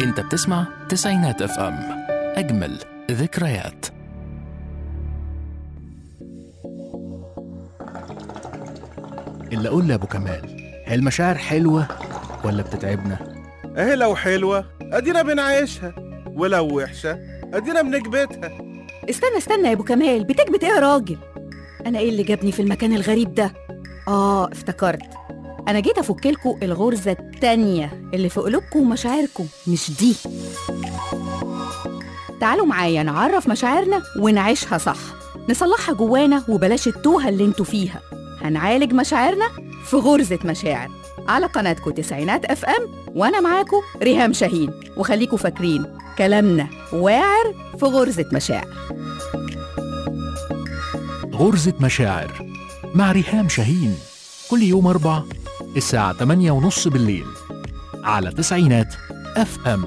انت بتسمع تسعينات اف ام اجمل ذكريات اللي اقول لابو كمال هي المشاعر حلوه ولا بتتعبنا اهي لو حلوة ادينا بنعيشها ولو وحشة ادينا بنكبتها استنى استنى يا ابو كمال بتكبت ايه يا راجل انا ايه اللي جابني في المكان الغريب ده اه افتكرت انا جيت افكلكوا الغرزه التانية اللي في قلوبكم ومشاعركم مش دي تعالوا معايا نعرف مشاعرنا ونعيشها صح نصلحها جوانا وبلاش التوهه اللي انتوا فيها هنعالج مشاعرنا في غرزه مشاعر على قناتكم تسعينات اف ام وانا معاكم ريهام شاهين وخليكوا فاكرين كلامنا واعر في غرزه مشاعر غرزه مشاعر مع ريهام شاهين كل يوم اربع الساعه 8 ونص بالليل على تسعينات اف ام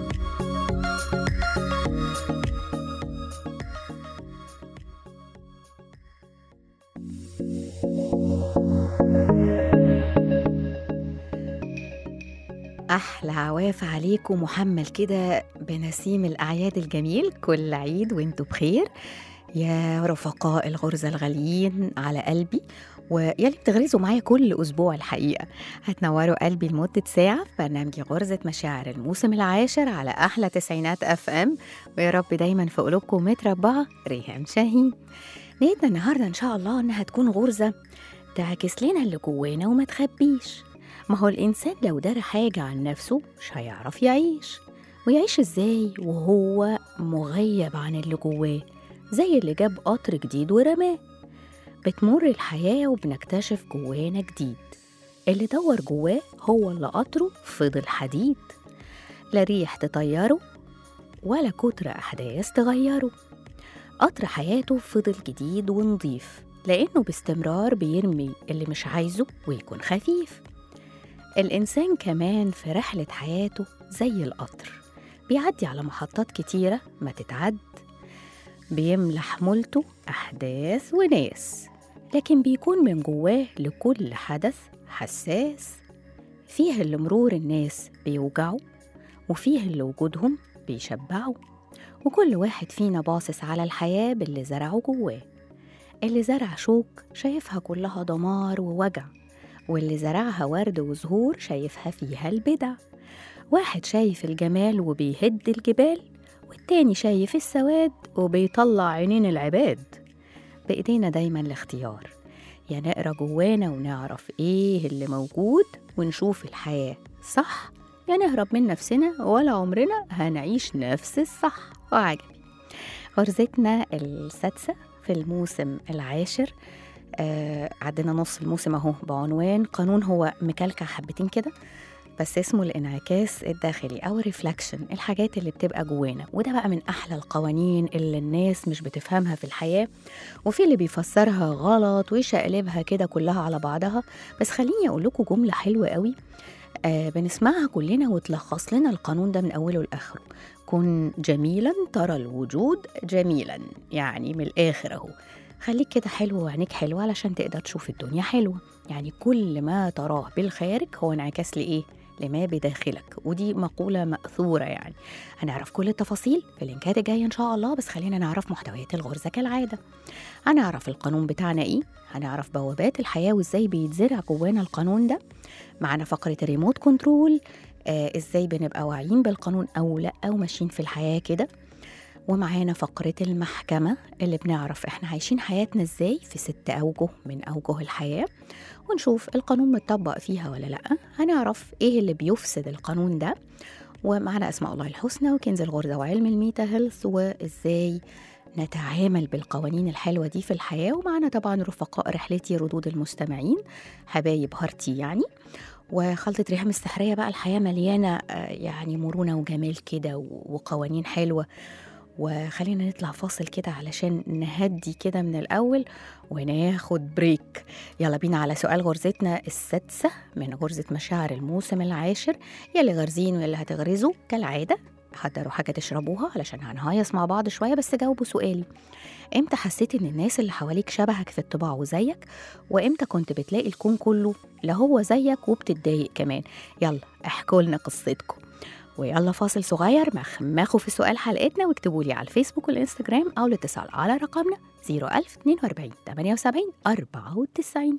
أحلى عواف عليكم محمل كده بنسيم الأعياد الجميل كل عيد وانتوا بخير يا رفقاء الغرزة الغاليين على قلبي ويلي بتغرزوا معايا كل أسبوع الحقيقة هتنوروا قلبي لمدة ساعة في برنامج غرزة مشاعر الموسم العاشر على أحلى تسعينات أف أم ويا رب دايما في قلوبكم متربعة ريهام شاهين نيتنا النهاردة إن شاء الله إنها تكون غرزة تعكس لنا اللي جوانا وما تخبيش ما هو الإنسان لو دار حاجة عن نفسه مش هيعرف يعيش ويعيش إزاي وهو مغيب عن اللي جواه زي اللي جاب قطر جديد ورماه بتمر الحياة وبنكتشف جوانا جديد اللي دور جواه هو اللي قطره فضل حديد لا ريح تطيره ولا كتر أحداث تغيره قطر حياته فضل جديد ونضيف لأنه باستمرار بيرمي اللي مش عايزه ويكون خفيف الإنسان كمان في رحلة حياته زي القطر بيعدي على محطات كتيرة ما تتعد بيملى حمولته أحداث وناس لكن بيكون من جواه لكل حدث حساس فيه اللي مرور الناس بيوجعه وفيه اللي وجودهم بيشبعه وكل واحد فينا باصص على الحياة باللي زرعه جواه اللي زرع شوك شايفها كلها دمار ووجع واللي زرعها ورد وزهور شايفها فيها البدع واحد شايف الجمال وبيهد الجبال والتاني شايف السواد وبيطلع عينين العباد بإيدينا دايما الاختيار يا نقرا جوانا ونعرف ايه اللي موجود ونشوف الحياة صح يا نهرب من نفسنا ولا عمرنا هنعيش نفس الصح وعجبي غرزتنا السادسة في الموسم العاشر آه عدينا نص الموسم اهو بعنوان قانون هو مكلكع حبتين كده بس اسمه الانعكاس الداخلي او الريفلكشن الحاجات اللي بتبقى جوانا وده بقى من احلى القوانين اللي الناس مش بتفهمها في الحياه وفي اللي بيفسرها غلط ويشقلبها كده كلها على بعضها بس خليني اقول لكم جمله حلوه قوي آه بنسمعها كلنا وتلخص لنا القانون ده من اوله لاخره كن جميلا ترى الوجود جميلا يعني من الاخر اهو خليك كده حلو وعينيك حلوة علشان تقدر تشوف الدنيا حلوة يعني كل ما تراه بالخارج هو انعكاس لإيه؟ لما بداخلك ودي مقولة مأثورة يعني هنعرف كل التفاصيل في اللينكات الجاية إن شاء الله بس خلينا نعرف محتويات الغرزة كالعادة هنعرف القانون بتاعنا إيه هنعرف بوابات الحياة وإزاي بيتزرع جوانا القانون ده معنا فقرة الريموت كنترول آه إزاي بنبقى واعيين بالقانون أو لأ وماشيين في الحياة كده ومعانا فقرة المحكمة اللي بنعرف احنا عايشين حياتنا ازاي في ست أوجه من أوجه الحياة ونشوف القانون متطبق فيها ولا لأ هنعرف ايه اللي بيفسد القانون ده ومعنا أسماء الله الحسنى وكنز الغرزة وعلم الميتا هيلث وازاي نتعامل بالقوانين الحلوة دي في الحياة ومعنا طبعا رفقاء رحلتي ردود المستمعين حبايب هارتي يعني وخلطة ريهام السحرية بقى الحياة مليانة يعني مرونة وجمال كده وقوانين حلوة وخلينا نطلع فاصل كده علشان نهدي كده من الأول وناخد بريك يلا بينا على سؤال غرزتنا السادسة من غرزة مشاعر الموسم العاشر يلي غارزين واللي هتغرزوا كالعادة حضروا حاجة تشربوها علشان هنهيص مع بعض شوية بس جاوبوا سؤالي امتى حسيت ان الناس اللي حواليك شبهك في الطباع وزيك وامتى كنت بتلاقي الكون كله لا هو زيك وبتتضايق كمان يلا احكوا لنا قصتكم ويلا فاصل صغير مخمخوا في سؤال حلقتنا واكتبوا لي على الفيسبوك والانستجرام او الاتصال على رقمنا 01042 78 94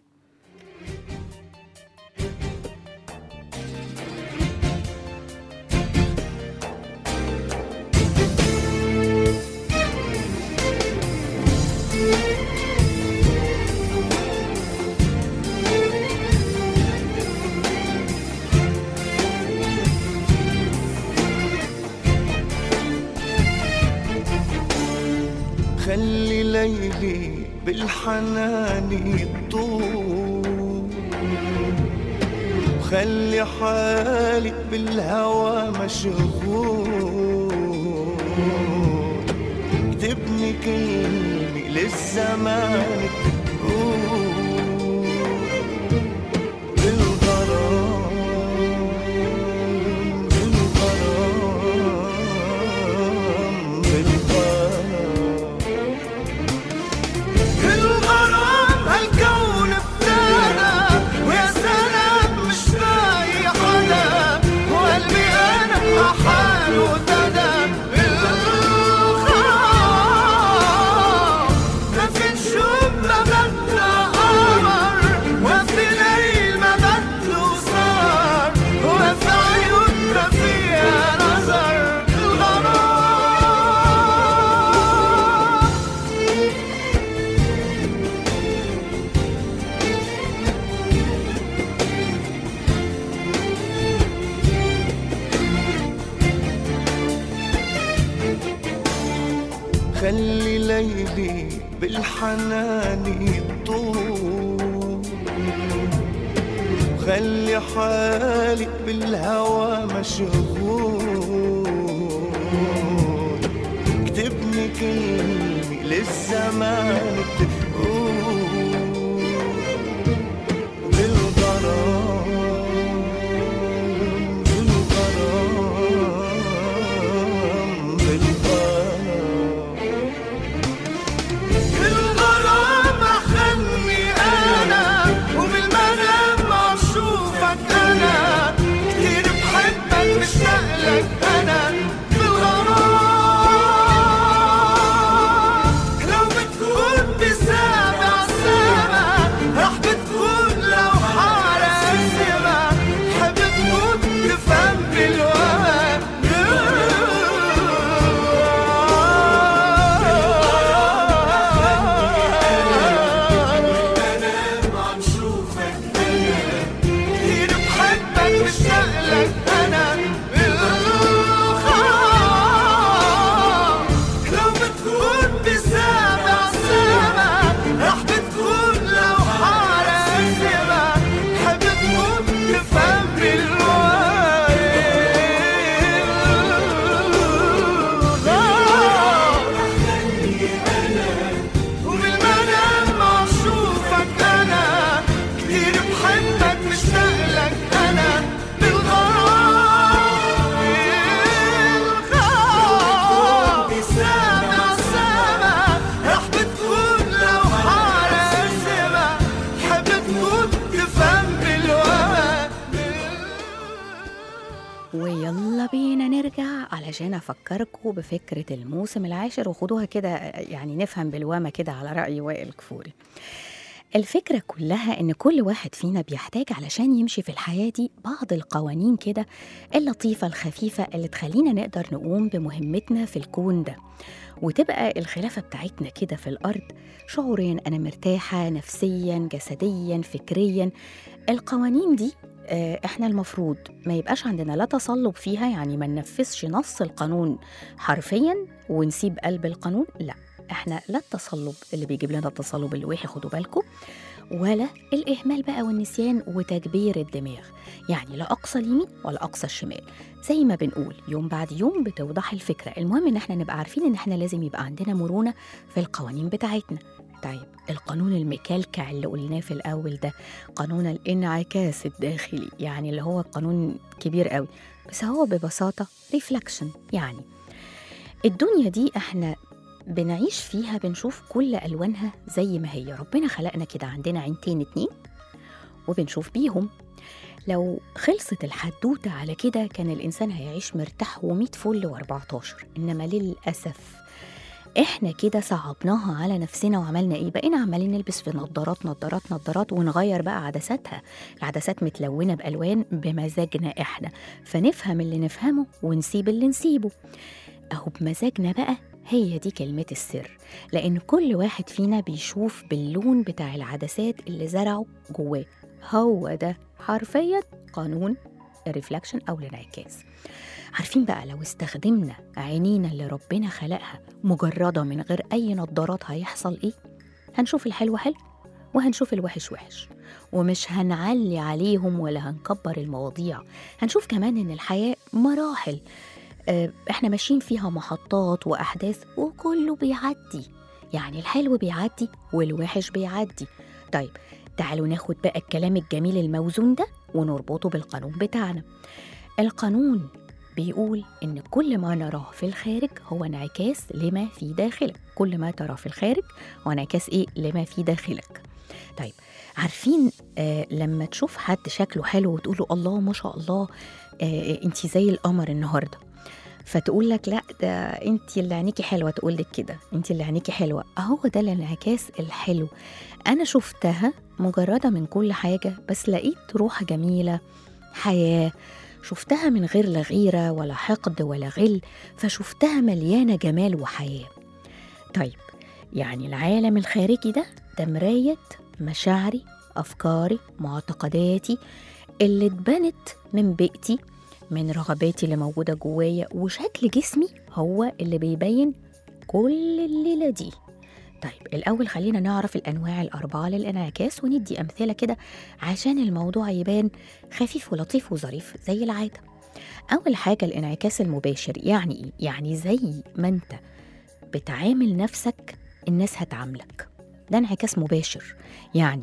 خلي ليلي بالحنان يطول وخلي حالي بالهوى مشغول اكتبني كلمة للزمان تقول بالغرام بالغرام بالغرام الغرام هالكون ابتدى ويا سلام مش لاقي حدا وقلبي انا حاله ابتدى الغرام ما في نجوم ما بدها قمر وفي ليل ما بدله سهر وفي عيون ما فيها نظر الغرام خلي ليلي بالحنان يطول خلي حالي بالهوى مشغول اكتبني كلمة للزمان تقول بالغرام بالغرام بالغرام الغرام خلني انا وبالمنام اشوفك انا كتير بحبك مشتاق لك انا بالغرام لو بتكون بسابع سما رح بتكون لو حارة السما حب تكون تفهم بالوهم كتير بحبك مشتاق لك انا بالخام لو بتكون بسابع سما رح بتكون لو حارة السما حب تكون تفهم بالوهم وبالمنام اشوفك انا كتير بحبك مشتاق لك انا بالغرام بالغرام سما سما رح بتكون لو حارة السما حب تكون تفهم بالوهم ويلا بينا نرجع علشان افكركم بفكره الموسم العاشر وخدوها كده يعني نفهم بالوامه كده على راي وائل كفوري الفكرة كلها إن كل واحد فينا بيحتاج علشان يمشي في الحياة دي بعض القوانين كده اللطيفة الخفيفة اللي تخلينا نقدر نقوم بمهمتنا في الكون ده وتبقى الخلافة بتاعتنا كده في الأرض شعوريا أنا مرتاحة نفسيا جسديا فكريا القوانين دي آه، احنا المفروض ما يبقاش عندنا لا تصلب فيها يعني ما ننفذش نص القانون حرفيا ونسيب قلب القانون لا احنا لا التصلب اللي بيجيب لنا التصلب الوحي خدوا بالكم ولا الإهمال بقى والنسيان وتكبير الدماغ يعني لا أقصى اليمين ولا أقصى الشمال زي ما بنقول يوم بعد يوم بتوضح الفكرة المهم إن احنا نبقى عارفين إن احنا لازم يبقى عندنا مرونة في القوانين بتاعتنا طيب القانون المكلكع اللي قلناه في الأول ده قانون الانعكاس الداخلي يعني اللي هو قانون كبير قوي بس هو ببساطة ريفلكشن يعني الدنيا دي احنا بنعيش فيها بنشوف كل ألوانها زي ما هي ربنا خلقنا كده عندنا عينتين اتنين وبنشوف بيهم لو خلصت الحدوتة على كده كان الإنسان هيعيش مرتاح ومية فل و14 إنما للأسف إحنا كده صعبناها على نفسنا وعملنا إيه بقينا عمالين نلبس في نظارات نظارات نظارات ونغير بقى عدساتها العدسات متلونة بألوان بمزاجنا إحنا فنفهم اللي نفهمه ونسيب اللي نسيبه أهو بمزاجنا بقى هي دي كلمة السر لأن كل واحد فينا بيشوف باللون بتاع العدسات اللي زرعه جواه هو ده حرفيا قانون الريفلكشن أو الانعكاس عارفين بقى لو استخدمنا عينينا اللي ربنا خلقها مجردة من غير أي نظارات هيحصل إيه؟ هنشوف الحلو حلو وهنشوف الوحش وحش ومش هنعلي عليهم ولا هنكبر المواضيع هنشوف كمان إن الحياة مراحل آه، احنا ماشيين فيها محطات وأحداث وكله بيعدي يعني الحلو بيعدي والوحش بيعدي طيب تعالوا ناخد بقى الكلام الجميل الموزون ده ونربطه بالقانون بتاعنا القانون بيقول إن كل ما نراه في الخارج هو انعكاس لما في داخلك كل ما تراه في الخارج هو انعكاس إيه لما في داخلك طيب عارفين آه لما تشوف حد شكله حلو وتقول له الله ما شاء الله آه انت زي القمر النهارده فتقول لك لا ده انت اللي عينيكي حلوه تقول لك كده انت اللي عينيكي حلوه اهو ده الانعكاس الحلو انا شفتها مجرده من كل حاجه بس لقيت روح جميله حياه شفتها من غير لا غيره ولا حقد ولا غل فشفتها مليانه جمال وحياه طيب يعني العالم الخارجي ده ده مرايه مشاعري افكاري معتقداتي اللي اتبنت من بيئتي من رغباتي اللي موجودة جوايا وشكل جسمي هو اللي بيبين كل الليلة دي طيب الأول خلينا نعرف الأنواع الأربعة للانعكاس وندي أمثلة كده عشان الموضوع يبان خفيف ولطيف وظريف زي العادة أول حاجة الانعكاس المباشر يعني إيه؟ يعني زي ما أنت بتعامل نفسك الناس هتعاملك ده انعكاس مباشر يعني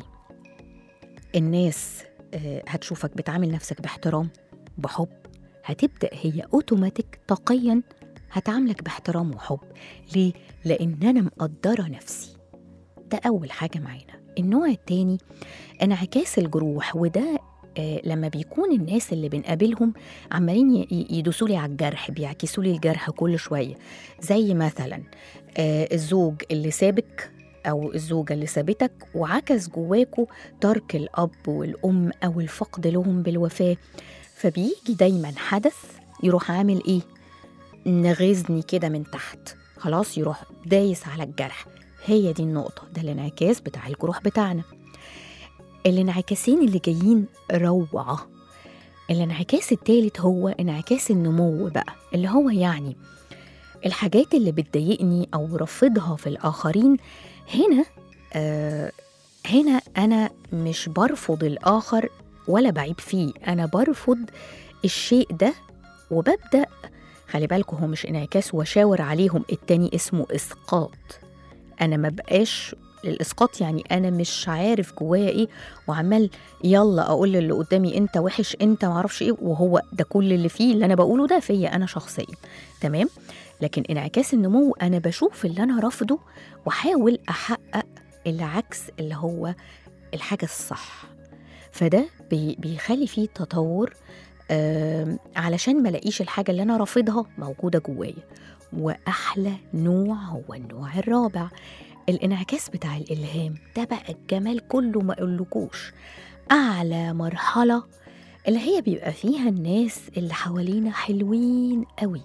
الناس آه، هتشوفك بتعامل نفسك باحترام بحب هتبدأ هي أوتوماتيك طاقيا هتعاملك باحترام وحب ليه؟ لأن أنا مقدرة نفسي ده أول حاجة معانا النوع التاني انعكاس الجروح وده آه لما بيكون الناس اللي بنقابلهم عمالين ي- ي- يدوسوا لي على الجرح بيعكسوا لي الجرح كل شوية زي مثلا آه الزوج اللي سابك أو الزوجة اللي سابتك وعكس جواكوا ترك الأب والأم أو الفقد لهم بالوفاة فبيجي دايما حدث يروح عامل ايه نغزني كده من تحت خلاص يروح دايس على الجرح هي دي النقطة ده الانعكاس بتاع الجروح بتاعنا الانعكاسين اللي جايين روعة الانعكاس التالت هو انعكاس النمو بقى اللي هو يعني الحاجات اللي بتضايقني أو رفضها في الآخرين هنا آه هنا أنا مش برفض الآخر ولا بعيب فيه أنا برفض الشيء ده وببدأ خلي بالكم هو مش انعكاس واشاور عليهم التاني اسمه اسقاط انا ما بقاش الاسقاط يعني انا مش عارف جوايا ايه وعمال يلا اقول للي قدامي انت وحش انت معرفش ايه وهو ده كل اللي فيه اللي انا بقوله ده فيا انا شخصيا تمام لكن انعكاس النمو انا بشوف اللي انا رافضه واحاول احقق العكس اللي هو الحاجه الصح فده بي- بيخلي فيه تطور آم، علشان ما الاقيش الحاجه اللي انا رافضها موجوده جوايا واحلى نوع هو النوع الرابع الانعكاس بتاع الالهام ده بقى الجمال كله ما اقولكوش اعلى مرحله اللي هي بيبقى فيها الناس اللي حوالينا حلوين قوي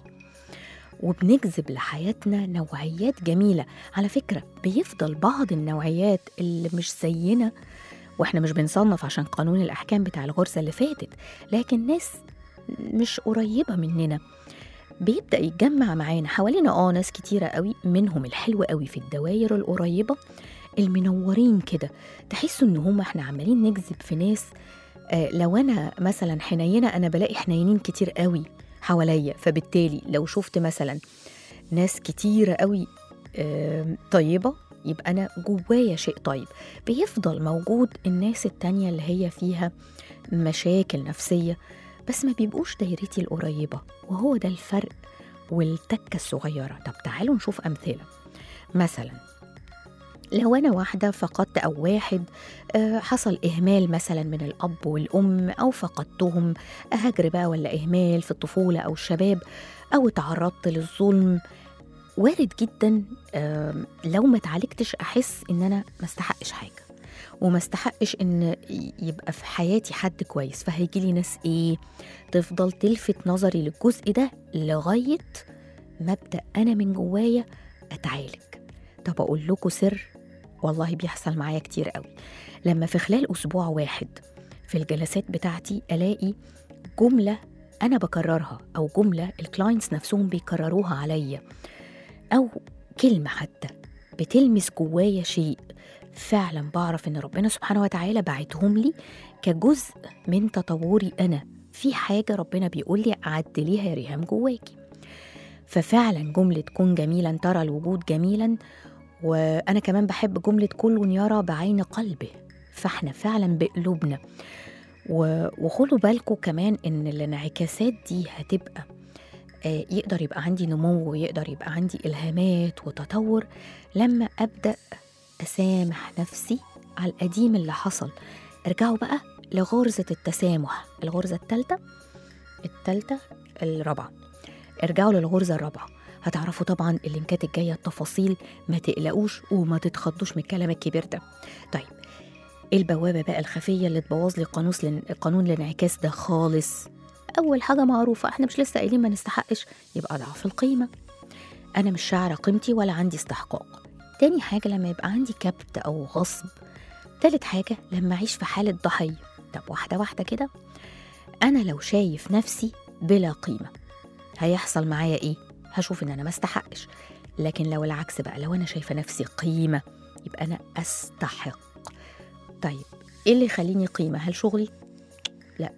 وبنجذب لحياتنا نوعيات جميله على فكره بيفضل بعض النوعيات اللي مش زينا واحنا مش بنصنف عشان قانون الاحكام بتاع الغرزه اللي فاتت لكن ناس مش قريبه مننا بيبدا يتجمع معانا حوالينا اه ناس كتيره قوي منهم الحلو قوي في الدواير القريبه المنورين كده تحسوا ان هم احنا عمالين نجذب في ناس آه لو انا مثلا حنينه انا بلاقي حنينين كتير قوي حواليا فبالتالي لو شفت مثلا ناس كتيره قوي آه طيبه يبقى انا جوايا شيء طيب بيفضل موجود الناس التانية اللي هي فيها مشاكل نفسية بس ما بيبقوش دايرتي القريبة وهو ده الفرق والتكة الصغيرة طب تعالوا نشوف أمثلة مثلا لو أنا واحدة فقدت أو واحد آه، حصل إهمال مثلا من الأب والأم أو فقدتهم هجر بقى ولا إهمال في الطفولة أو الشباب أو تعرضت للظلم وارد جدا آم، لو ما اتعالجتش أحس إن أنا ما استحقش حاجة وما استحقش إن ي- يبقى في حياتي حد كويس فهيجي لي ناس إيه تفضل تلفت نظري للجزء ده لغاية ما أبدأ أنا من جوايا أتعالج طب أقول لكم سر والله بيحصل معايا كتير قوي لما في خلال أسبوع واحد في الجلسات بتاعتي ألاقي جملة أنا بكررها أو جملة الكلاينتس نفسهم بيكرروها عليا أو كلمة حتى بتلمس جوايا شيء فعلا بعرف إن ربنا سبحانه وتعالى بعتهم لي كجزء من تطوري أنا في حاجة ربنا بيقول لي عدليها يا ريهام جواكي ففعلا جملة كن جميلا ترى الوجود جميلا وأنا كمان بحب جملة كل يرى بعين قلبه فاحنا فعلا بقلوبنا و- وخدوا بالكم كمان ان الانعكاسات دي هتبقى آه، يقدر يبقى عندي نمو ويقدر يبقى عندي الهامات وتطور لما ابدا اسامح نفسي على القديم اللي حصل ارجعوا بقى لغرزه التسامح الغرزه الثالثه الثالثه الرابعه ارجعوا للغرزه الرابعه هتعرفوا طبعا اللينكات الجايه التفاصيل ما تقلقوش وما تتخضوش من الكلام الكبير ده طيب البوابة بقى الخفية اللي تبوظ لي قانون قانون الانعكاس ده خالص أول حاجة معروفة احنا مش لسه قايلين ما نستحقش يبقى ضعف القيمة أنا مش شاعرة قيمتي ولا عندي استحقاق تاني حاجة لما يبقى عندي كبت أو غصب تالت حاجة لما أعيش في حالة ضحية طب واحدة واحدة كده أنا لو شايف نفسي بلا قيمة هيحصل معايا إيه؟ هشوف إن أنا ما استحقش لكن لو العكس بقى لو أنا شايفة نفسي قيمة يبقى أنا أستحق طيب ايه اللي يخليني قيمة هل شغلي لا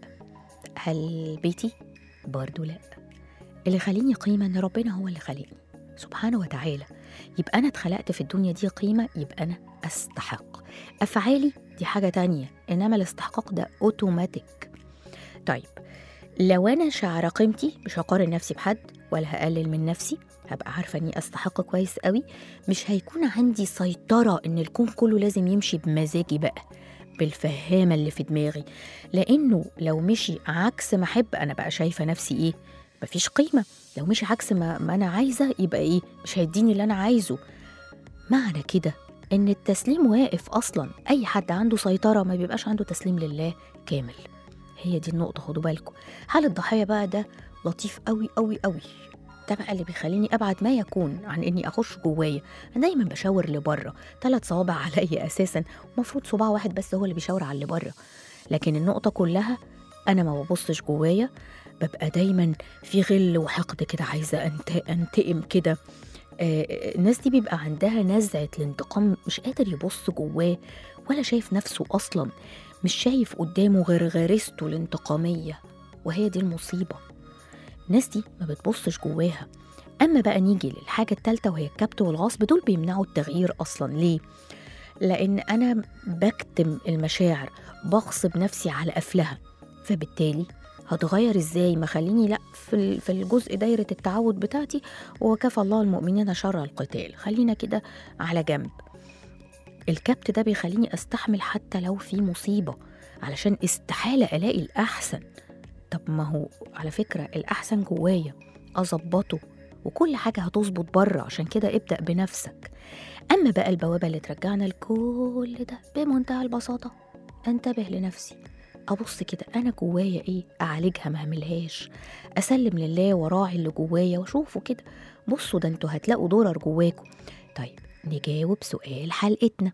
هل بيتي برضو لا اللي يخليني قيمة ان ربنا هو اللي خلقني سبحانه وتعالى يبقى انا اتخلقت في الدنيا دي قيمة يبقى انا استحق افعالي دي حاجة تانية انما الاستحقاق ده اوتوماتيك طيب لو انا شعر قيمتي مش هقارن نفسي بحد ولا هقلل من نفسي هبقى عارفة اني استحق كويس قوي مش هيكون عندي سيطرة ان الكون كله لازم يمشي بمزاجي بقى بالفهامة اللي في دماغي لانه لو مشي عكس ما احب انا بقى شايفة نفسي ايه مفيش قيمة لو مشي عكس ما, ما انا عايزة يبقى ايه مش هيديني اللي انا عايزه معنى كده ان التسليم واقف اصلا اي حد عنده سيطرة ما بيبقاش عنده تسليم لله كامل هي دي النقطة خدوا بالكم حال الضحية بقى ده لطيف قوي قوي قوي ده بقى اللي بيخليني ابعد ما يكون عن اني اخش جوايا انا دايما بشاور لبره ثلاث صوابع عليا اساسا المفروض صباع واحد بس هو اللي بيشاور على اللي بره لكن النقطه كلها انا ما ببصش جوايا ببقى دايما في غل وحقد كده عايزه أنت- انتقم كده آه، الناس دي بيبقى عندها نزعه الانتقام مش قادر يبص جواه ولا شايف نفسه اصلا مش شايف قدامه غير غريزته الانتقاميه وهي دي المصيبه الناس دي ما بتبصش جواها اما بقى نيجي للحاجه التالتة وهي الكبت والغصب دول بيمنعوا التغيير اصلا ليه لان انا بكتم المشاعر بغصب نفسي على قفلها فبالتالي هتغير ازاي ما خليني لا في ال- في الجزء دايره التعود بتاعتي وكفى الله المؤمنين شر القتال خلينا كده على جنب الكبت ده بيخليني استحمل حتى لو في مصيبه علشان استحاله الاقي الاحسن طب ما هو على فكرة الأحسن جوايا أظبطه وكل حاجة هتظبط بره عشان كده ابدأ بنفسك أما بقى البوابة اللي ترجعنا لكل ده بمنتهى البساطة أنتبه لنفسي أبص كده أنا جوايا إيه أعالجها ما أعملهاش أسلم لله وراعي اللي جوايا وأشوفه كده بصوا ده انتوا هتلاقوا درر جواكوا طيب نجاوب سؤال حلقتنا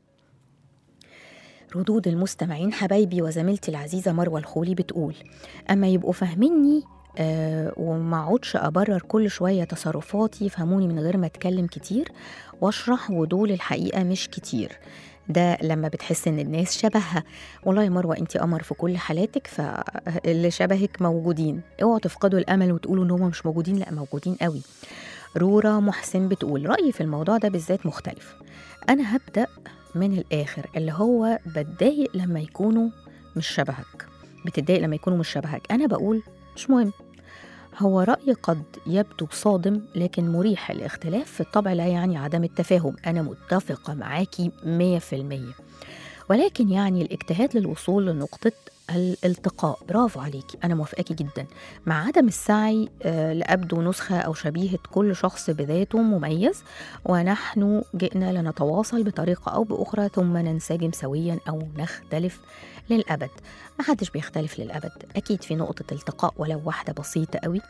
ردود المستمعين حبايبي وزميلتي العزيزة مروة الخولي بتقول أما يبقوا فاهميني آه وما اقعدش أبرر كل شوية تصرفاتي يفهموني من غير ما أتكلم كتير وأشرح ودول الحقيقة مش كتير ده لما بتحس ان الناس شبهها والله يا مروه انت قمر في كل حالاتك فاللي شبهك موجودين اوعوا تفقدوا الامل وتقولوا ان هم مش موجودين لا موجودين قوي رورا محسن بتقول رايي في الموضوع ده بالذات مختلف انا هبدا من الاخر اللي هو بتضايق لما يكونوا مش شبهك بتتضايق لما يكونوا مش شبهك انا بقول مش مهم هو رأي قد يبدو صادم لكن مريح الاختلاف في الطبع لا يعني عدم التفاهم أنا متفقة معاكي مية في المية ولكن يعني الاجتهاد للوصول لنقطة الالتقاء برافو عليكي أنا موافقاكي جدا مع عدم السعي آه، لأبدو نسخة أو شبيهة كل شخص بذاته مميز ونحن جئنا لنتواصل بطريقة أو بأخرى ثم ننسجم سويا أو نختلف للأبد ما حدش بيختلف للأبد أكيد في نقطة التقاء ولو واحدة بسيطة قوي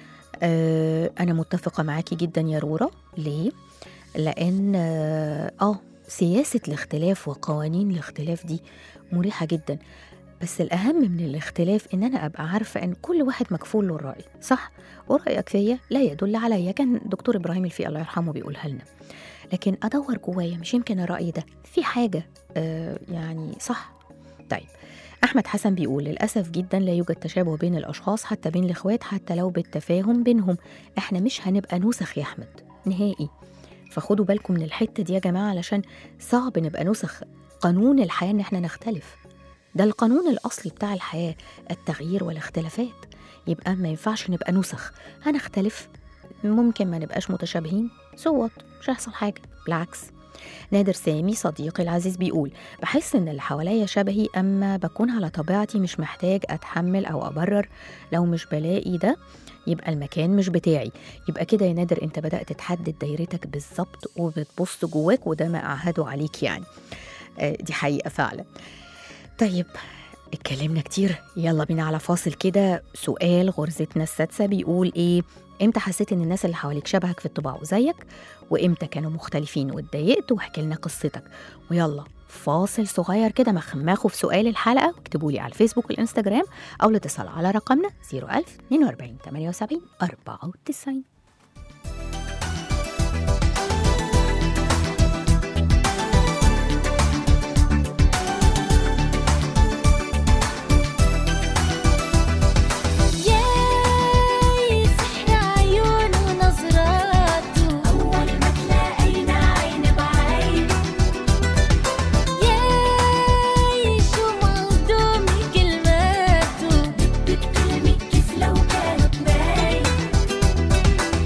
آه أنا متفقة معاكي جدا يا رورا ليه؟ لأن آه آه، سياسة الاختلاف وقوانين الاختلاف دي مريحة جدا بس الأهم من الاختلاف إن أنا أبقى عارفة إن كل واحد مكفول له الرأي صح؟ ورأيك فيا لا يدل عليا كان دكتور إبراهيم الفقي الله يرحمه بيقولها لنا لكن أدور جوايا مش يمكن الرأي ده في حاجة آه يعني صح طيب أحمد حسن بيقول للأسف جدا لا يوجد تشابه بين الأشخاص حتى بين الإخوات حتى لو بالتفاهم بينهم إحنا مش هنبقى نسخ يا أحمد نهائي فخدوا بالكم من الحتة دي يا جماعة علشان صعب نبقى نسخ قانون الحياة إن إحنا نختلف ده القانون الأصلي بتاع الحياة التغيير والاختلافات يبقى ما ينفعش نبقى نسخ هنختلف ممكن ما نبقاش متشابهين صوت مش هيحصل حاجة بالعكس نادر سامي صديقي العزيز بيقول بحس ان اللي حواليا شبهي اما بكون على طبيعتي مش محتاج اتحمل او ابرر لو مش بلاقي ده يبقى المكان مش بتاعي يبقى كده يا نادر انت بدات تحدد دايرتك بالظبط وبتبص جواك وده ما اعهده عليك يعني آه، دي حقيقه فعلا طيب اتكلمنا كتير يلا بينا على فاصل كده سؤال غرزتنا السادسة بيقول ايه امتى حسيت ان الناس اللي حواليك شبهك في الطباع وزيك وامتى كانوا مختلفين واتضايقت واحكي لنا قصتك ويلا فاصل صغير كده مخمخوا في سؤال الحلقة واكتبوا لي على الفيسبوك والانستجرام او الاتصال على رقمنا 01000 42 78 94 ياي سحر عيون ونظراته أول ما تلاقينا عين بعين ياي شو مهضوم كلماته بتكلمي كيف لو كانت باين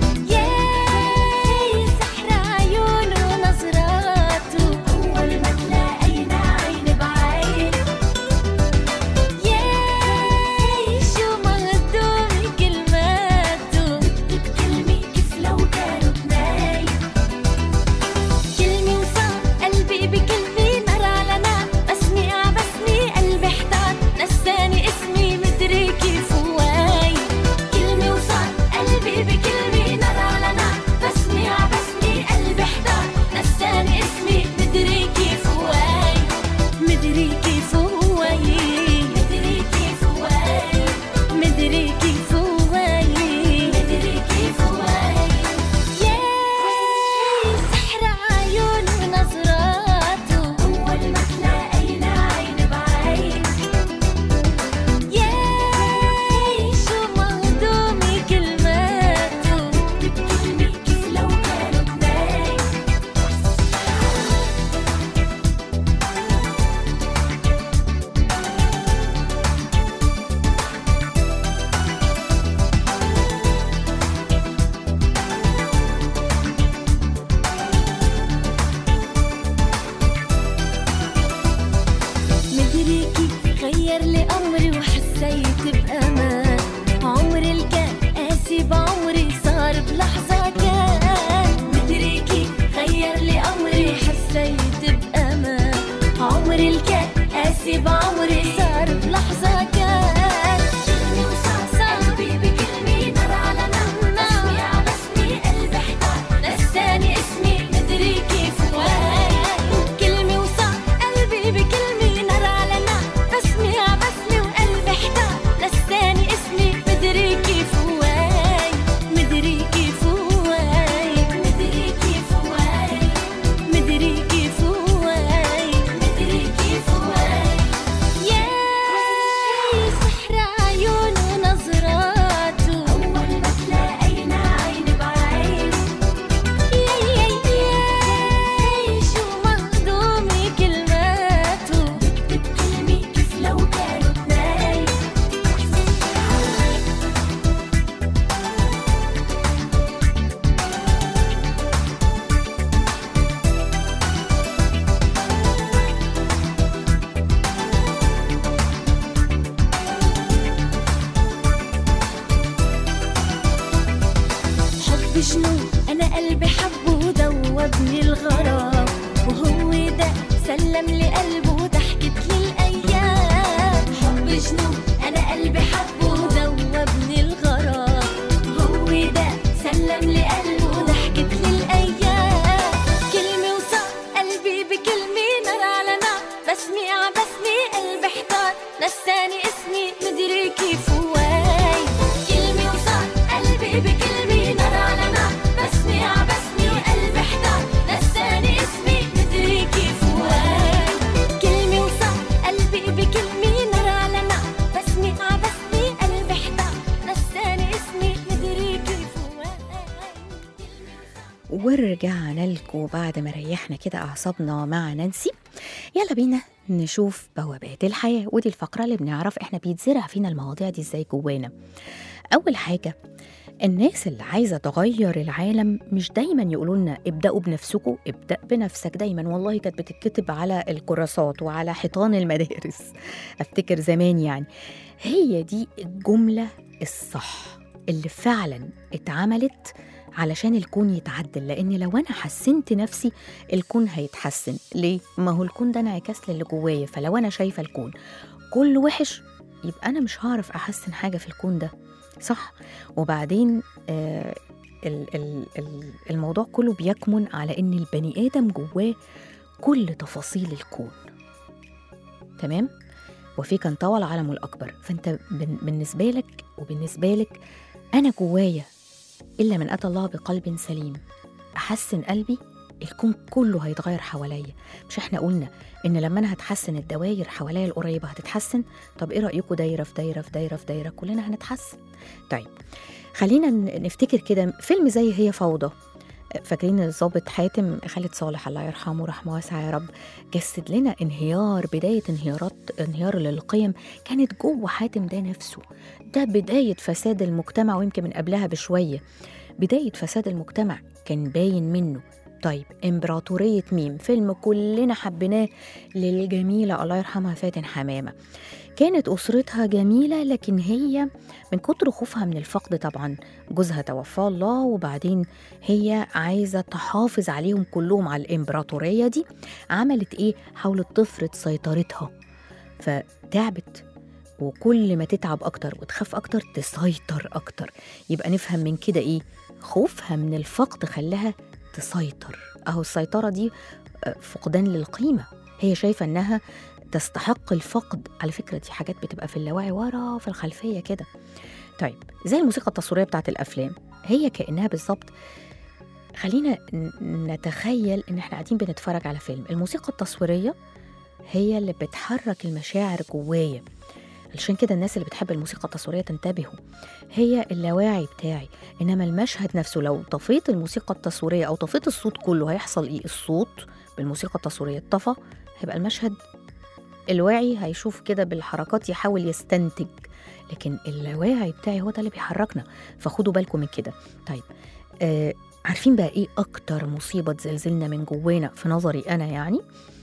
جنون انا قلبي حبه ودوبني الغرام وهو ده سلم لي قلبه وضحكت لي الايام حب جنون انا قلبي حبه ودوبني الغرام هو ده سلم لي قلبه وضحكت لي الايام كلمه وصار قلبي بكلمه نار على نار بسمي ع بسمي قلبي احتار نساني اسمي مدري كيف وين كلمه وصار قلبي بكلمه نار على نار بسمي ع بسمي قلبي احتار نساني اسمي مدري كيف وين كلمه وصار قلبي بكلمه نار على نار بسمي ع بسمي قلبي احتار نساني اسمي مدري كيف وين ورجعنا لكم بعد ما ريحنا كده أعصابنا مع نانسي يلا بينا نشوف بوابات الحياة ودي الفقرة اللي بنعرف احنا بيتزرع فينا المواضيع دي ازاي جوانا أول حاجة الناس اللي عايزة تغير العالم مش دايما يقولوا لنا ابدأوا بنفسكم ابدأ بنفسك دايما والله كانت بتتكتب على الكراسات وعلى حيطان المدارس افتكر زمان يعني هي دي الجملة الصح اللي فعلا اتعملت علشان الكون يتعدل لان لو انا حسنت نفسي الكون هيتحسن ليه ما هو الكون ده انعكاس للي جوايا فلو انا شايفه الكون كله وحش يبقى انا مش هعرف احسن حاجه في الكون ده صح وبعدين آه ال- ال- ال- الموضوع كله بيكمن على ان البني ادم جواه كل تفاصيل الكون تمام وفيك انطوى العالم الاكبر فانت بن- بالنسبه لك وبالنسبه لك انا جوايا إلا من أتى الله بقلب سليم أحسن قلبي الكون كله هيتغير حواليا مش احنا قلنا ان لما انا هتحسن الدواير حواليا القريبه هتتحسن طب ايه رايكم دايره في دايره في دايره في دايره كلنا هنتحسن طيب خلينا ن- نفتكر كده فيلم زي هي فوضى فاكرين الضابط حاتم خالد صالح الله يرحمه رحمه واسعه يا رب جسد لنا انهيار بدايه انهيارات انهيار للقيم كانت جوه حاتم ده نفسه ده بدايه فساد المجتمع ويمكن من قبلها بشويه بدايه فساد المجتمع كان باين منه طيب امبراطورية ميم فيلم كلنا حبيناه للجميلة الله يرحمها فاتن حمامة كانت أسرتها جميلة لكن هي من كتر خوفها من الفقد طبعا جوزها توفى الله وبعدين هي عايزة تحافظ عليهم كلهم على الإمبراطورية دي عملت إيه؟ حاولت تفرض سيطرتها فتعبت وكل ما تتعب أكتر وتخاف أكتر تسيطر أكتر يبقى نفهم من كده إيه؟ خوفها من الفقد خلاها تسيطر أهو السيطرة دي آه، فقدان للقيمة هي شايفة إنها تستحق الفقد على فكرة دي حاجات بتبقى في اللاوعي ورا في الخلفية كده طيب زي الموسيقى التصويرية بتاعت الأفلام هي كأنها بالظبط خلينا ن- نتخيل إن إحنا قاعدين بنتفرج على فيلم الموسيقى التصويرية هي اللي بتحرك المشاعر جوايا علشان كده الناس اللي بتحب الموسيقى التصويرية تنتبهوا هي اللاواعي بتاعي إنما المشهد نفسه لو طفيت الموسيقى التصويرية أو طفيت الصوت كله هيحصل إيه الصوت بالموسيقى التصويرية اتطفى هيبقى المشهد الواعي هيشوف كده بالحركات يحاول يستنتج لكن اللاواعي بتاعي هو ده اللي بيحركنا فخدوا بالكم من كده طيب آه عارفين بقى ايه اكتر مصيبه تزلزلنا من جوانا في نظري انا يعني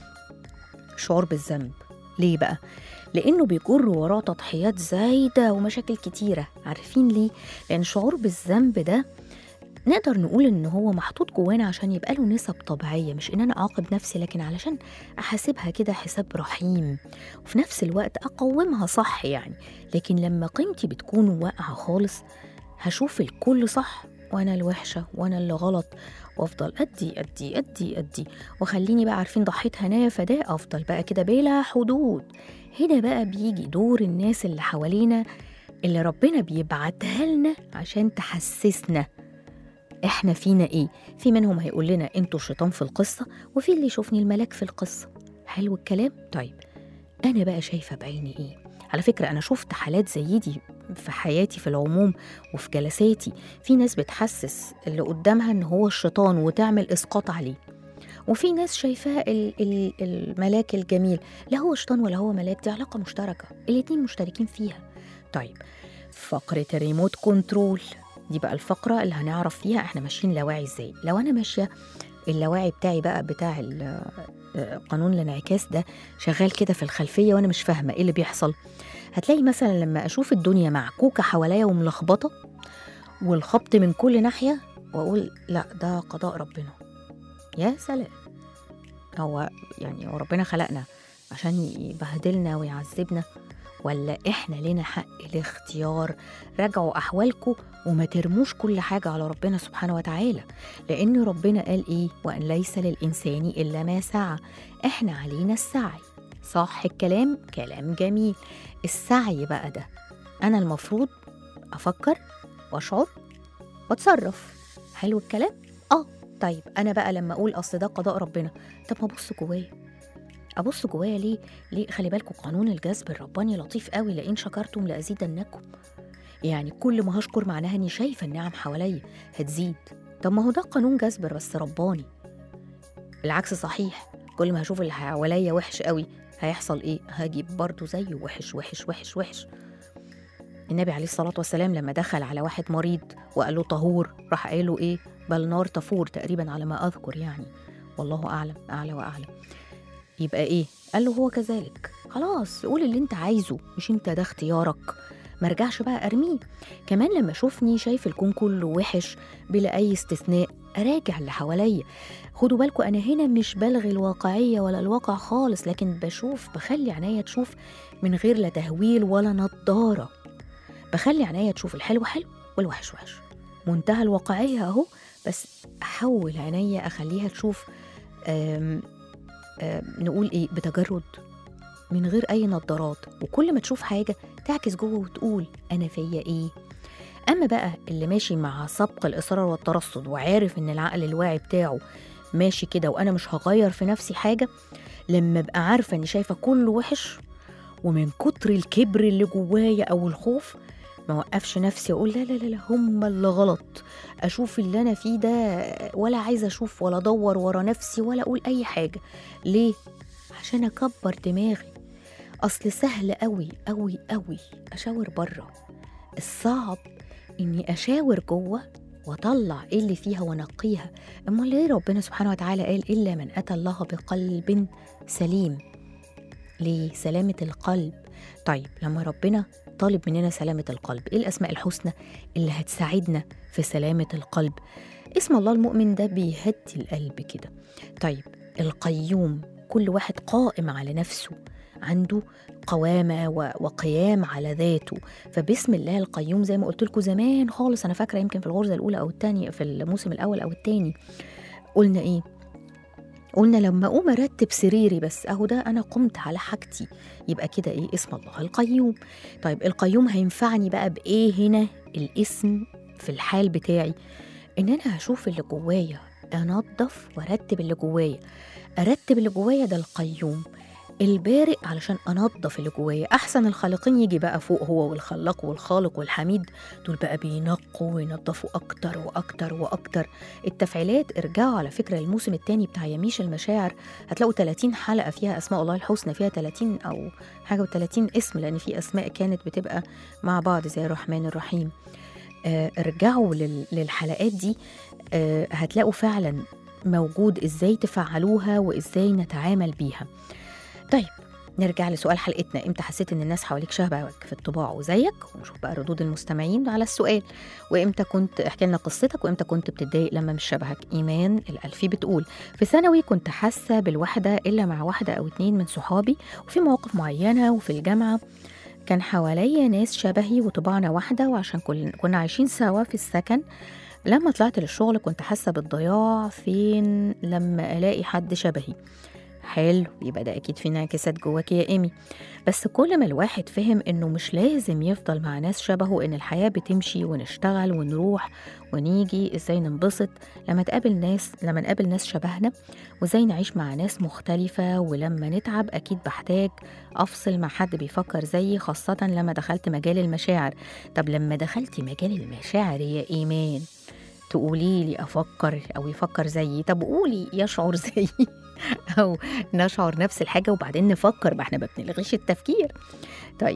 شعور بالذنب ليه بقى لانه بيجر وراه تضحيات زايده ومشاكل كتيره عارفين ليه لان شعور بالذنب ده نقدر نقول ان هو محطوط جوانا عشان يبقى له نسب طبيعيه مش ان انا اعاقب نفسي لكن علشان احاسبها كده حساب رحيم وفي نفس الوقت اقومها صح يعني لكن لما قيمتي بتكون واقعه خالص هشوف الكل صح وانا الوحشه وانا اللي غلط وافضل ادي ادي ادي ادي وخليني بقى عارفين ضحيت هنايا فداء افضل بقى كده بلا حدود هنا بقى بيجي دور الناس اللي حوالينا اللي ربنا بيبعتها لنا عشان تحسسنا احنا فينا ايه في منهم هيقول لنا انتوا الشيطان في القصه وفي اللي يشوفني الملاك في القصه حلو الكلام طيب انا بقى شايفه بعيني ايه على فكره انا شفت حالات زي دي في حياتي في العموم وفي جلساتي في ناس بتحسس اللي قدامها ان هو الشيطان وتعمل اسقاط عليه وفي ناس شايفاه ال- ال- الملاك الجميل لا هو شيطان ولا هو ملاك دي علاقه مشتركه الاتنين مشتركين فيها طيب فقره الريموت كنترول دي بقى الفقرة اللي هنعرف فيها احنا ماشيين لاواعي ازاي لو انا ماشية اللاواعي بتاعي بقى بتاع ال- آه، قانون الانعكاس ده شغال كده في الخلفية وانا مش فاهمة ايه اللي بيحصل هتلاقي مثلا لما اشوف الدنيا معكوكة حواليا وملخبطة والخبط من كل ناحية واقول لا ده قضاء ربنا يا سلام هو يعني هو ربنا خلقنا عشان يبهدلنا ويعذبنا ولا احنا لنا حق الاختيار راجعوا احوالكم وما ترموش كل حاجه على ربنا سبحانه وتعالى لان ربنا قال ايه وان ليس للانسان الا ما سعى احنا علينا السعي صح الكلام كلام جميل السعي بقى ده انا المفروض افكر واشعر واتصرف حلو الكلام اه طيب انا بقى لما اقول اصل ده قضاء ربنا طب ما ابص جوايا ابص جوايا ليه ليه خلي بالكم قانون الجذب الرباني لطيف قوي لئن شكرتم لازيدنكم يعني كل ما هشكر معناها اني شايفه النعم حواليا هتزيد طب ما هو ده قانون جذب بس رباني العكس صحيح كل ما هشوف اللي حواليا وحش قوي هيحصل ايه هجيب برضه زيه وحش وحش وحش وحش النبي عليه الصلاة والسلام لما دخل على واحد مريض وقال له طهور راح قال له ايه بل نار تفور تقريبا على ما اذكر يعني والله اعلم اعلى واعلم يبقى ايه قال له هو كذلك خلاص قول اللي انت عايزه مش انت ده اختيارك مرجعش بقى ارميه كمان لما اشوفني شايف الكون كله وحش بلا اي استثناء اراجع اللي حواليا خدوا بالكم انا هنا مش بلغي الواقعيه ولا الواقع خالص لكن بشوف بخلي عينيا تشوف من غير لا تهويل ولا نضاره بخلي عينيا تشوف الحلو حلو والوحش وحش منتهى الواقعيه اهو بس احول عينيا اخليها تشوف آم آم نقول ايه بتجرد من غير اي نظارات وكل ما تشوف حاجه تعكس جوه وتقول انا فيا ايه اما بقى اللي ماشي مع سبق الاصرار والترصد وعارف ان العقل الواعي بتاعه ماشي كده وانا مش هغير في نفسي حاجه لما ابقى عارفه اني شايفه كله وحش ومن كتر الكبر اللي جوايا او الخوف ما وقفش نفسي اقول لا لا لا لا هم اللي غلط اشوف اللي انا فيه ده ولا عايزه اشوف ولا ادور ورا نفسي ولا اقول اي حاجه ليه عشان اكبر دماغي اصل سهل قوي قوي قوي اشاور بره الصعب اني اشاور جوه واطلع ايه اللي فيها وانقيها امال ليه ربنا سبحانه وتعالى قال الا من اتى الله بقلب سليم ليه سلامه القلب طيب لما ربنا طالب مننا سلامه القلب ايه الاسماء الحسنى اللي هتساعدنا في سلامه القلب اسم الله المؤمن ده بيهدي القلب كده طيب القيوم كل واحد قائم على نفسه عنده قوامة و- وقيام على ذاته فبسم الله القيوم زي ما قلت لكم زمان خالص أنا فاكرة يمكن في الغرزة الأولى أو الثانية في الموسم الأول أو الثاني قلنا إيه قلنا لما أقوم أرتب سريري بس أهو ده أنا قمت على حاجتي يبقى كده إيه اسم الله القيوم طيب القيوم هينفعني بقى بإيه هنا الاسم في الحال بتاعي إن أنا هشوف اللي جوايا أنظف وأرتب اللي جوايا أرتب اللي جوايا ده القيوم البارئ علشان انظف اللي جوايا احسن الخالقين يجي بقى فوق هو والخلاق والخالق والحميد دول بقى بينقوا وينظفوا اكتر واكتر واكتر التفعيلات ارجعوا على فكره الموسم الثاني بتاع يميش المشاعر هتلاقوا 30 حلقه فيها اسماء الله الحسنى فيها 30 او حاجه و30 اسم لان في اسماء كانت بتبقى مع بعض زي الرحمن الرحيم آه ارجعوا لل- للحلقات دي آه هتلاقوا فعلا موجود ازاي تفعلوها وازاي نتعامل بيها طيب نرجع لسؤال حلقتنا امتى حسيت ان الناس حواليك شبهك في الطباع وزيك ونشوف بقى ردود المستمعين على السؤال وامتى كنت احكي لنا قصتك وامتى كنت بتتضايق لما مش شبهك ايمان الالفي بتقول في ثانوي كنت حاسه بالوحده الا مع واحده او اتنين من صحابي وفي مواقف معينه وفي الجامعه كان حواليا ناس شبهي وطباعنا واحده وعشان كل- كنا عايشين سوا في السكن لما طلعت للشغل كنت حاسه بالضياع فين لما الاقي حد شبهي حلو يبقى ده اكيد في انعكاسات جواك يا ايمي بس كل ما الواحد فهم انه مش لازم يفضل مع ناس شبهه ان الحياه بتمشي ونشتغل ونروح ونيجي ازاي ننبسط لما تقابل ناس لما نقابل ناس شبهنا وازاي نعيش مع ناس مختلفه ولما نتعب اكيد بحتاج افصل مع حد بيفكر زيي خاصه لما دخلت مجال المشاعر طب لما دخلتي مجال المشاعر يا ايمان تقولي لي افكر او يفكر زيي طب قولي يشعر زيي او نشعر نفس الحاجه وبعدين نفكر ما احنا ما بنلغيش التفكير طيب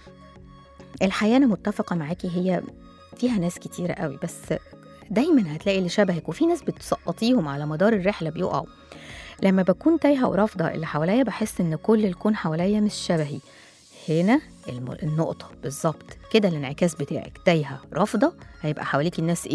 الحياه انا متفقه معاكي هي فيها ناس كتيره قوي بس دايما هتلاقي اللي شبهك وفي ناس بتسقطيهم على مدار الرحله بيقعوا لما بكون تايهه ورافضه اللي حواليا بحس ان كل الكون حواليا مش شبهي هنا الم- النقطه بالظبط كده الانعكاس بتاعك تايهه رافضه هيبقى حواليك الناس ايه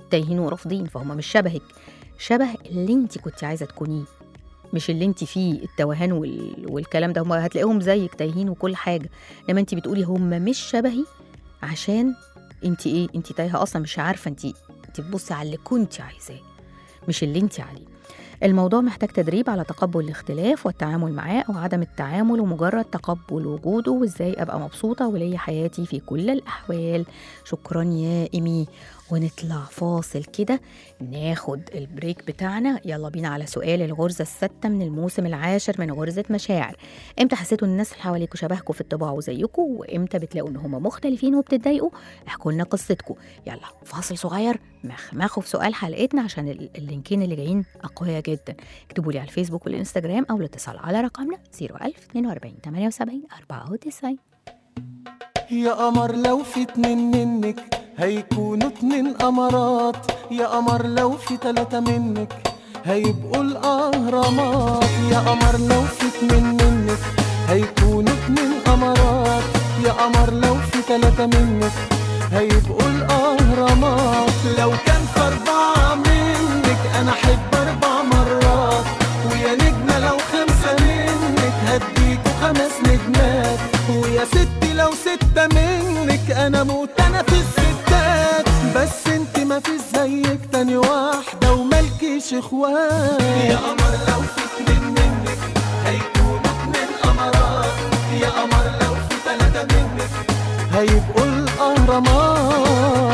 تايهين ورافضين فهم مش شبهك شبه اللي انت كنت عايزه تكونيه مش اللي انت فيه التوهان وال... والكلام ده هم هتلاقيهم زيك تايهين وكل حاجه لما انت بتقولي هم مش شبهي عشان انت ايه انت تايهه اصلا مش عارفه انت انت بتبصي على اللي كنت عايزاه مش اللي انت عليه الموضوع محتاج تدريب على تقبل الاختلاف والتعامل معاه او عدم التعامل ومجرد تقبل وجوده وازاي ابقى مبسوطه وليا حياتي في كل الاحوال شكرا يا ايمي ونطلع فاصل كده ناخد البريك بتاعنا يلا بينا على سؤال الغرزه السادسه من الموسم العاشر من غرزه مشاعر امتى حسيتوا ان الناس اللي حواليكوا شبهكوا في الطباع وزيكوا وامتى بتلاقوا ان هم مختلفين وبتتضايقوا احكوا لنا قصتكم يلا فاصل صغير مخمخوا في سؤال حلقتنا عشان ال- اللينكين اللي جايين اقوياء جدا اكتبوا لي على الفيسبوك والانستجرام او الاتصال على رقمنا 01000 42 78 94 يا قمر لو في اتنين منك هيكونوا اتنين قمرات يا قمر لو في تلاتة منك هيبقوا الأهرامات يا قمر لو في اتنين منك هيكونوا اتنين قمرات يا قمر لو في تلاتة منك هيبقوا الأهرامات لو كان في أربعة منك أنا أحب أربع مرات ويا نجمة لو خمسة منك هديكوا خمس نجمات ويا ستي لو ستة منك أنا موت أنا في الستات بس انت ما في زيك تاني واحدة وملكيش اخوات يا قمر لو في اتنين منك هيكونوا اتنين قمرات يا قمر لو في تلاتة منك هيبقوا الأهرامات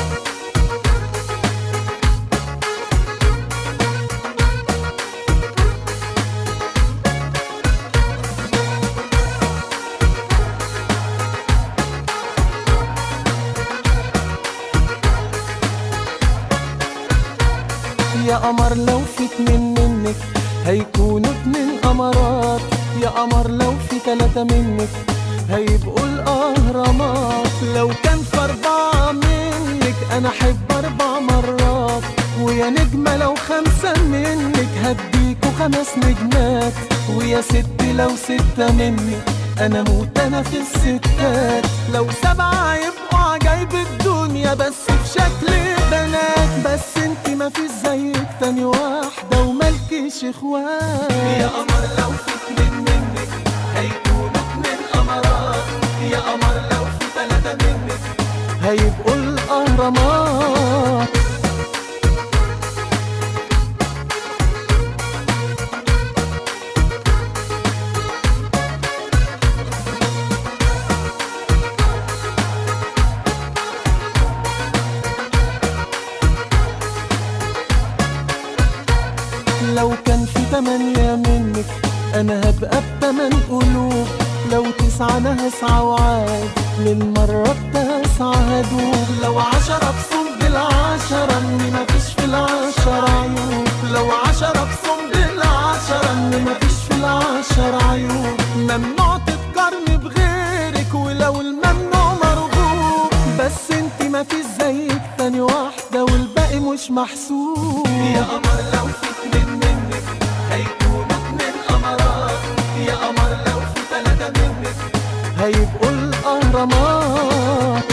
يا قمر لو في اتنين منك هيكونوا اتنين قمرات يا قمر لو في تلاتة منك هيبقوا الأهرامات لو كان في أربعة منك أنا أحب أربع مرات ويا نجمة لو خمسة منك هديكوا خمس نجمات ويا ست لو ستة منك أنا موت أنا في الستات لو سبعة يبقوا عجايب الدنيا بس في شكل بنات بس انت ما في زيك تاني واحدة وملكيش اخوات يا قمر لو في اتنين منك هيكونوا اتنين قمرات يا قمر لو في تلاتة منك هيبقوا الأهرامات لو كان في تمانية منك أنا هبقى بتمن قلوب لو تسعة أنا هسعى وعاد للمرة التاسعة هدوب لو عشرة بصم بالعشرة إني مفيش في العشرة عيوب لو عشرة بصم بالعشرة إني مفيش في العشرة عيوب ممنوع تتقارني بغيرك ولو الممنوع مرغوب بس انت مفيش زيك تاني واحدة والباقي مش محسوب يا قمر لو في اتنين منك هيكونوا اتنين قمرات يا قمر لو في تلاتة منك هيبقوا الأهرامات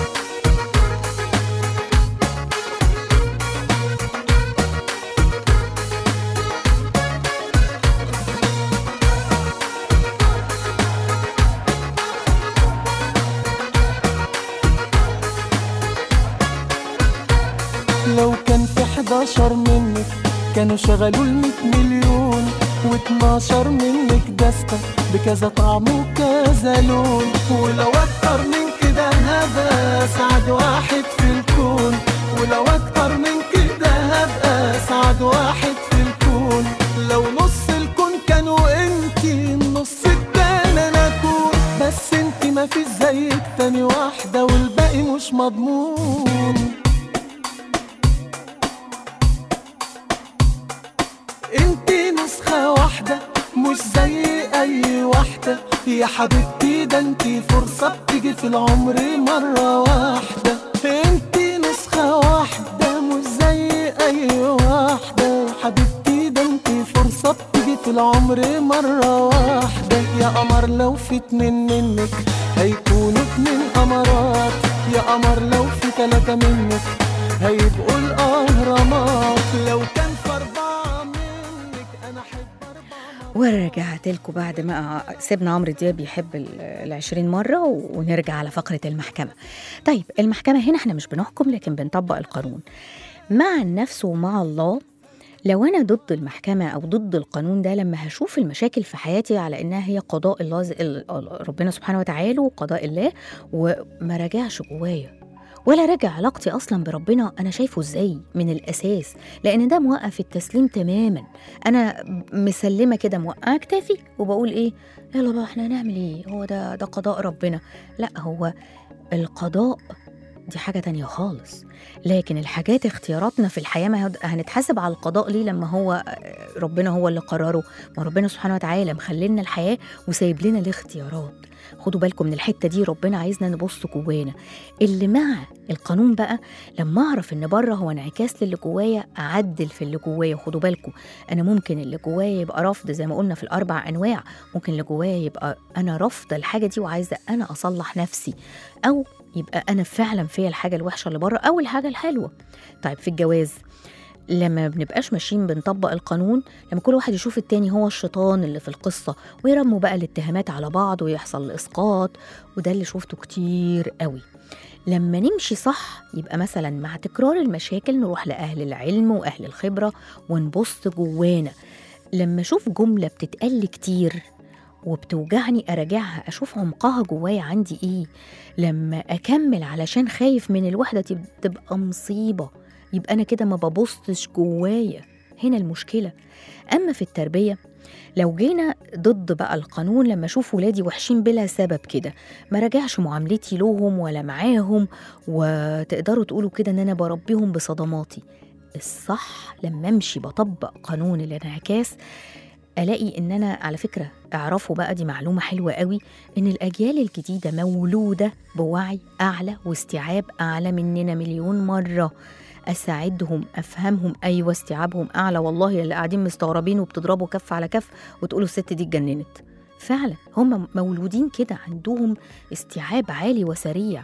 لو كان في 11 منك كانوا شغلوا المية مليون و12 منك دستة بكذا طعم وكذا لون ولو اكتر من كده هبقى اسعد واحد في الكون ولو اكتر من كده هبقى اسعد واحد في الكون لو نص الكون كانوا انتي النص التاني انا اكون بس انتي ما في زيك تاني واحدة والباقي مش مضمون انتي نسخة واحدة مش زي اي واحدة يا حبيبتي ده انتي فرصة بتيجي في العمر مرة واحدة انتي نسخة واحدة مش زي اي واحدة يا حبيبتي ده انتي فرصة بتيجي في العمر مرة واحدة يا قمر لو في اتنين منك هيكونوا اتنين قمرات يا قمر لو في تلاتة منك هيبقوا الأهرامات لو كان في أربعة منك أنا أحب أربعة ورجعت لكم بعد ما سيبنا عمرو دياب يحب ال- العشرين مرة ونرجع على فقرة المحكمة طيب المحكمة هنا احنا مش بنحكم لكن بنطبق القانون مع النفس ومع الله لو أنا ضد المحكمة أو ضد القانون ده لما هشوف المشاكل في حياتي على إنها هي قضاء الله ز- ال- ال- ربنا سبحانه وتعالى وقضاء الله وما راجعش جوايا ولا راجع علاقتي أصلا بربنا أنا شايفه إزاي من الأساس لأن ده موقف التسليم تماما انا مسلمه كده موقعه كتافي وبقول ايه يلا بقى احنا هنعمل ايه هو ده ده قضاء ربنا لا هو القضاء دي حاجة تانية خالص لكن الحاجات اختياراتنا في الحياة ما هد- هنتحاسب على القضاء ليه لما هو آه، ربنا هو اللي قرره ما ربنا سبحانه وتعالى مخلينا الحياة وسايب لنا الاختيارات خدوا بالكم من الحتة دي ربنا عايزنا نبص جوانا اللي مع القانون بقى لما اعرف ان بره هو انعكاس للي جوايا اعدل في اللي جوايا خدوا بالكم انا ممكن اللي جوايا يبقى رفض زي ما قلنا في الاربع انواع ممكن اللي جوايا يبقى انا رافضه الحاجه دي وعايزه انا اصلح نفسي او يبقى انا فعلا فيا الحاجه الوحشه اللي بره او الحاجه الحلوه طيب في الجواز لما ما بنبقاش ماشيين بنطبق القانون لما كل واحد يشوف التاني هو الشيطان اللي في القصة ويرموا بقى الاتهامات على بعض ويحصل الإسقاط وده اللي شوفته كتير قوي لما نمشي صح يبقى مثلا مع تكرار المشاكل نروح لأهل العلم وأهل الخبرة ونبص جوانا لما أشوف جملة بتتقال كتير وبتوجعني أراجعها أشوف عمقها جوايا عندي إيه لما أكمل علشان خايف من الوحدة تب- تبقى مصيبة يبقى أنا كده ما ببصش جوايا هنا المشكلة أما في التربية لو جينا ضد بقى القانون لما اشوف ولادي وحشين بلا سبب كده ما راجعش معاملتي لهم ولا معاهم وتقدروا تقولوا كده ان انا بربيهم بصدماتي الصح لما امشي بطبق قانون الانعكاس الاقي ان انا على فكره اعرفوا بقى دي معلومه حلوه قوي ان الاجيال الجديده مولوده بوعي اعلى واستيعاب اعلى مننا مليون مره اساعدهم افهمهم ايوه استيعابهم اعلى والله اللي قاعدين مستغربين وبتضربوا كف على كف وتقولوا الست دي اتجننت فعلا هم مولودين كده عندهم استيعاب عالي وسريع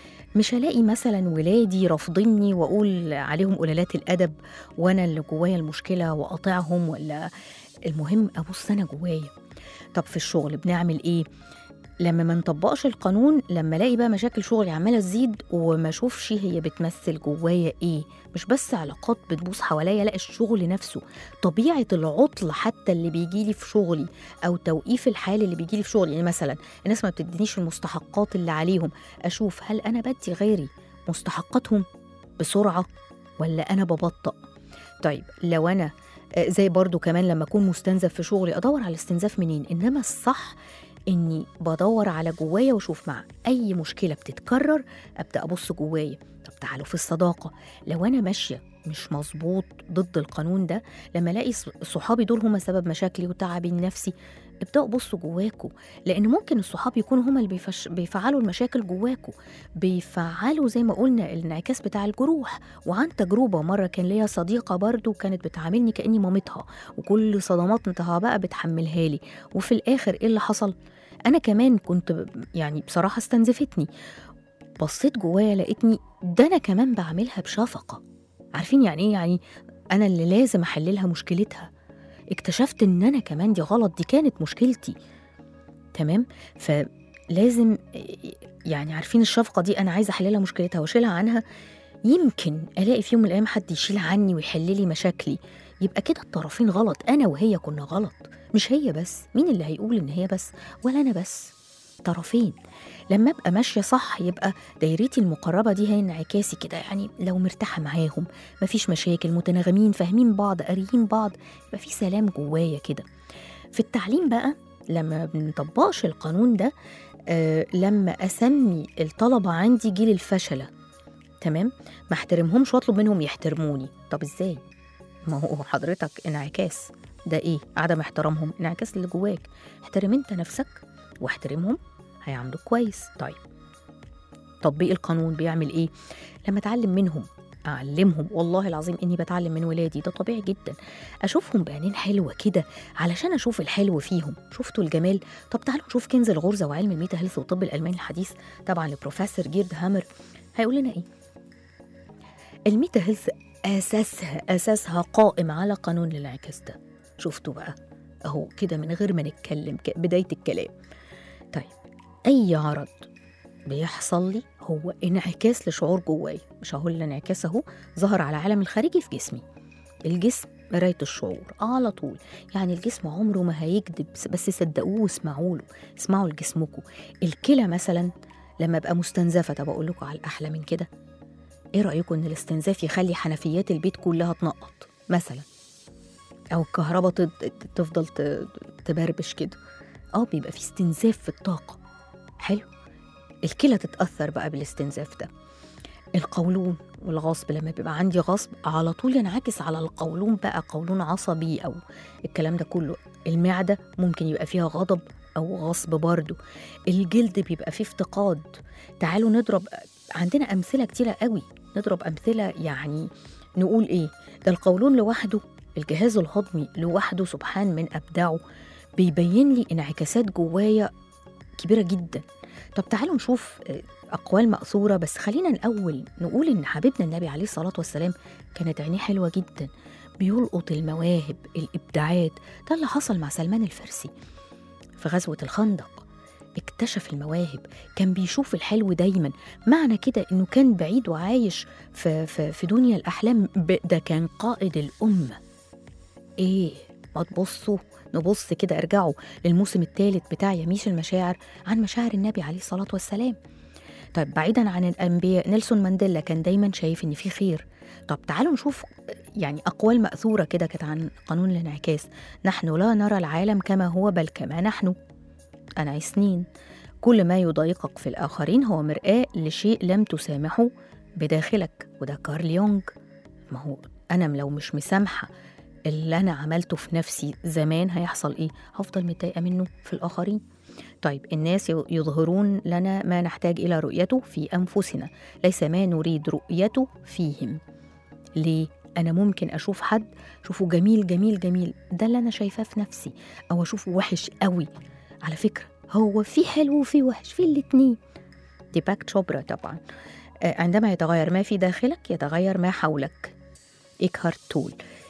مش هلاقي مثلا ولادي رافضيني واقول عليهم قلالات الادب وانا اللي جوايا المشكله واقاطعهم ولا المهم ابص انا جوايا طب في الشغل بنعمل ايه لما ما نطبقش القانون لما الاقي بقى مشاكل شغلي عماله تزيد وما اشوفش هي بتمثل جوايا ايه مش بس علاقات بتبوظ حواليا لا الشغل نفسه طبيعه العطل حتى اللي بيجي لي في شغلي او توقيف الحال اللي بيجي لي في شغلي يعني مثلا الناس ما بتدينيش المستحقات اللي عليهم اشوف هل انا بدي غيري مستحقاتهم بسرعه ولا انا ببطأ طيب لو انا آه، زي برضو كمان لما اكون مستنزف في شغلي ادور على الاستنزاف منين انما الصح اني بدور على جوايا واشوف مع اي مشكله بتتكرر ابدا ابص جوايا طب تعالوا في الصداقه لو انا ماشيه مش مظبوط ضد القانون ده لما الاقي ص- صحابي دول هما سبب مشاكلي وتعبي النفسي ابداوا بصوا جواكوا لان ممكن الصحاب يكونوا هما اللي بيفش... بيفعلوا المشاكل جواكوا بيفعلوا زي ما قلنا الانعكاس بتاع الجروح وعن تجربه مره كان ليا صديقه برضو كانت بتعاملني كاني مامتها وكل صدماتها بقى بتحملها لي وفي الاخر ايه اللي حصل انا كمان كنت ب- يعني بصراحه استنزفتني بصيت جوايا لقيتني ده انا كمان بعملها بشفقه عارفين يعني ايه يعني انا اللي لازم احللها مشكلتها اكتشفت ان انا كمان دي غلط دي كانت مشكلتي تمام فلازم يعني عارفين الشفقه دي انا عايزه احللها مشكلتها واشيلها عنها يمكن الاقي في يوم من الايام حد يشيل عني ويحل لي مشاكلي يبقى كده الطرفين غلط انا وهي كنا غلط مش هي بس مين اللي هيقول ان هي بس ولا انا بس طرفين لما ابقى ماشيه صح يبقى دايرتي المقربه دي هي انعكاسي كده يعني لو مرتاحه معاهم مفيش مشاكل متناغمين فاهمين بعض قاريين بعض يبقى في سلام جوايا كده في التعليم بقى لما بنطبقش القانون ده آه لما اسمي الطلبه عندي جيل الفشله تمام ما احترمهمش واطلب منهم يحترموني طب ازاي ما هو حضرتك انعكاس ده ايه عدم احترامهم انعكاس اللي جواك احترم انت نفسك واحترمهم هيعاملوك كويس طيب تطبيق القانون بيعمل ايه لما اتعلم منهم اعلمهم والله العظيم اني بتعلم من ولادي ده طبيعي جدا اشوفهم بعينين حلوه كده علشان اشوف الحلو فيهم شفتوا الجمال طب تعالوا نشوف كنز الغرزه وعلم الميتا هيلث والطب الالماني الحديث طبعا لبروفيسور جيرد هامر هيقول لنا ايه الميتا هيلث اساسها اساسها قائم على قانون الانعكاس ده شفتوا بقى اهو كده من غير ما نتكلم ك- بدايه الكلام طيب اي عرض بيحصل لي هو انعكاس لشعور جوايا مش هقول الانعكاس اهو ظهر على العالم الخارجي في جسمي الجسم مراية الشعور على طول يعني الجسم عمره ما هيكذب بس- بس صدقوه واسمعوا له اسمعوا لجسمكم الكلى مثلا لما ابقى مستنزفه طب اقول لكم على الاحلى من كده ايه رايكم ان الاستنزاف يخلي حنفيات البيت كلها تنقط مثلا او الكهرباء تد- تفضل ت- تبربش كده اه بيبقى في استنزاف في الطاقه حلو الكلى تتاثر بقى بالاستنزاف ده القولون والغصب لما بيبقى عندي غصب على طول ينعكس على القولون بقى قولون عصبي او الكلام ده كله المعده ممكن يبقى فيها غضب او غصب برضه الجلد بيبقى فيه افتقاد تعالوا نضرب عندنا امثله كتيره قوي نضرب امثله يعني نقول ايه ده القولون لوحده الجهاز الهضمي لوحده سبحان من ابدعه بيبين لي انعكاسات جوايا كبيره جدا طب تعالوا نشوف آه، اقوال ماثوره بس خلينا الاول نقول ان حبيبنا النبي عليه الصلاه والسلام كانت عينيه حلوه جدا بيلقط المواهب الابداعات ده اللي حصل مع سلمان الفارسي في غزوه الخندق اكتشف المواهب كان بيشوف الحلو دايما معنى كده انه كان بعيد وعايش في, في, في دنيا الاحلام ب- ده كان قائد الامه ايه ما تبصوا نبص كده ارجعوا للموسم الثالث بتاع يميش المشاعر عن مشاعر النبي عليه الصلاه والسلام طيب بعيدا عن الانبياء نيلسون مانديلا كان دايما شايف ان في خير طب تعالوا نشوف يعني اقوال ماثوره كده كانت عن قانون الانعكاس نحن لا نرى العالم كما هو بل كما نحن انا سنين كل ما يضايقك في الاخرين هو مرآة لشيء لم تسامحه بداخلك وده كارل يونغ ما هو انا لو مش مسامحه اللي انا عملته في نفسي زمان هيحصل ايه هفضل متضايقه منه في الاخرين طيب الناس يظهرون لنا ما نحتاج الى رؤيته في انفسنا ليس ما نريد رؤيته فيهم ليه انا ممكن اشوف حد اشوفه جميل جميل جميل ده اللي انا شايفاه في نفسي او اشوفه وحش قوي على فكره هو في حلو وفي وحش في الاتنين دي باك تشوبرا طبعا آه، عندما يتغير ما في داخلك يتغير ما حولك إيكهارت تول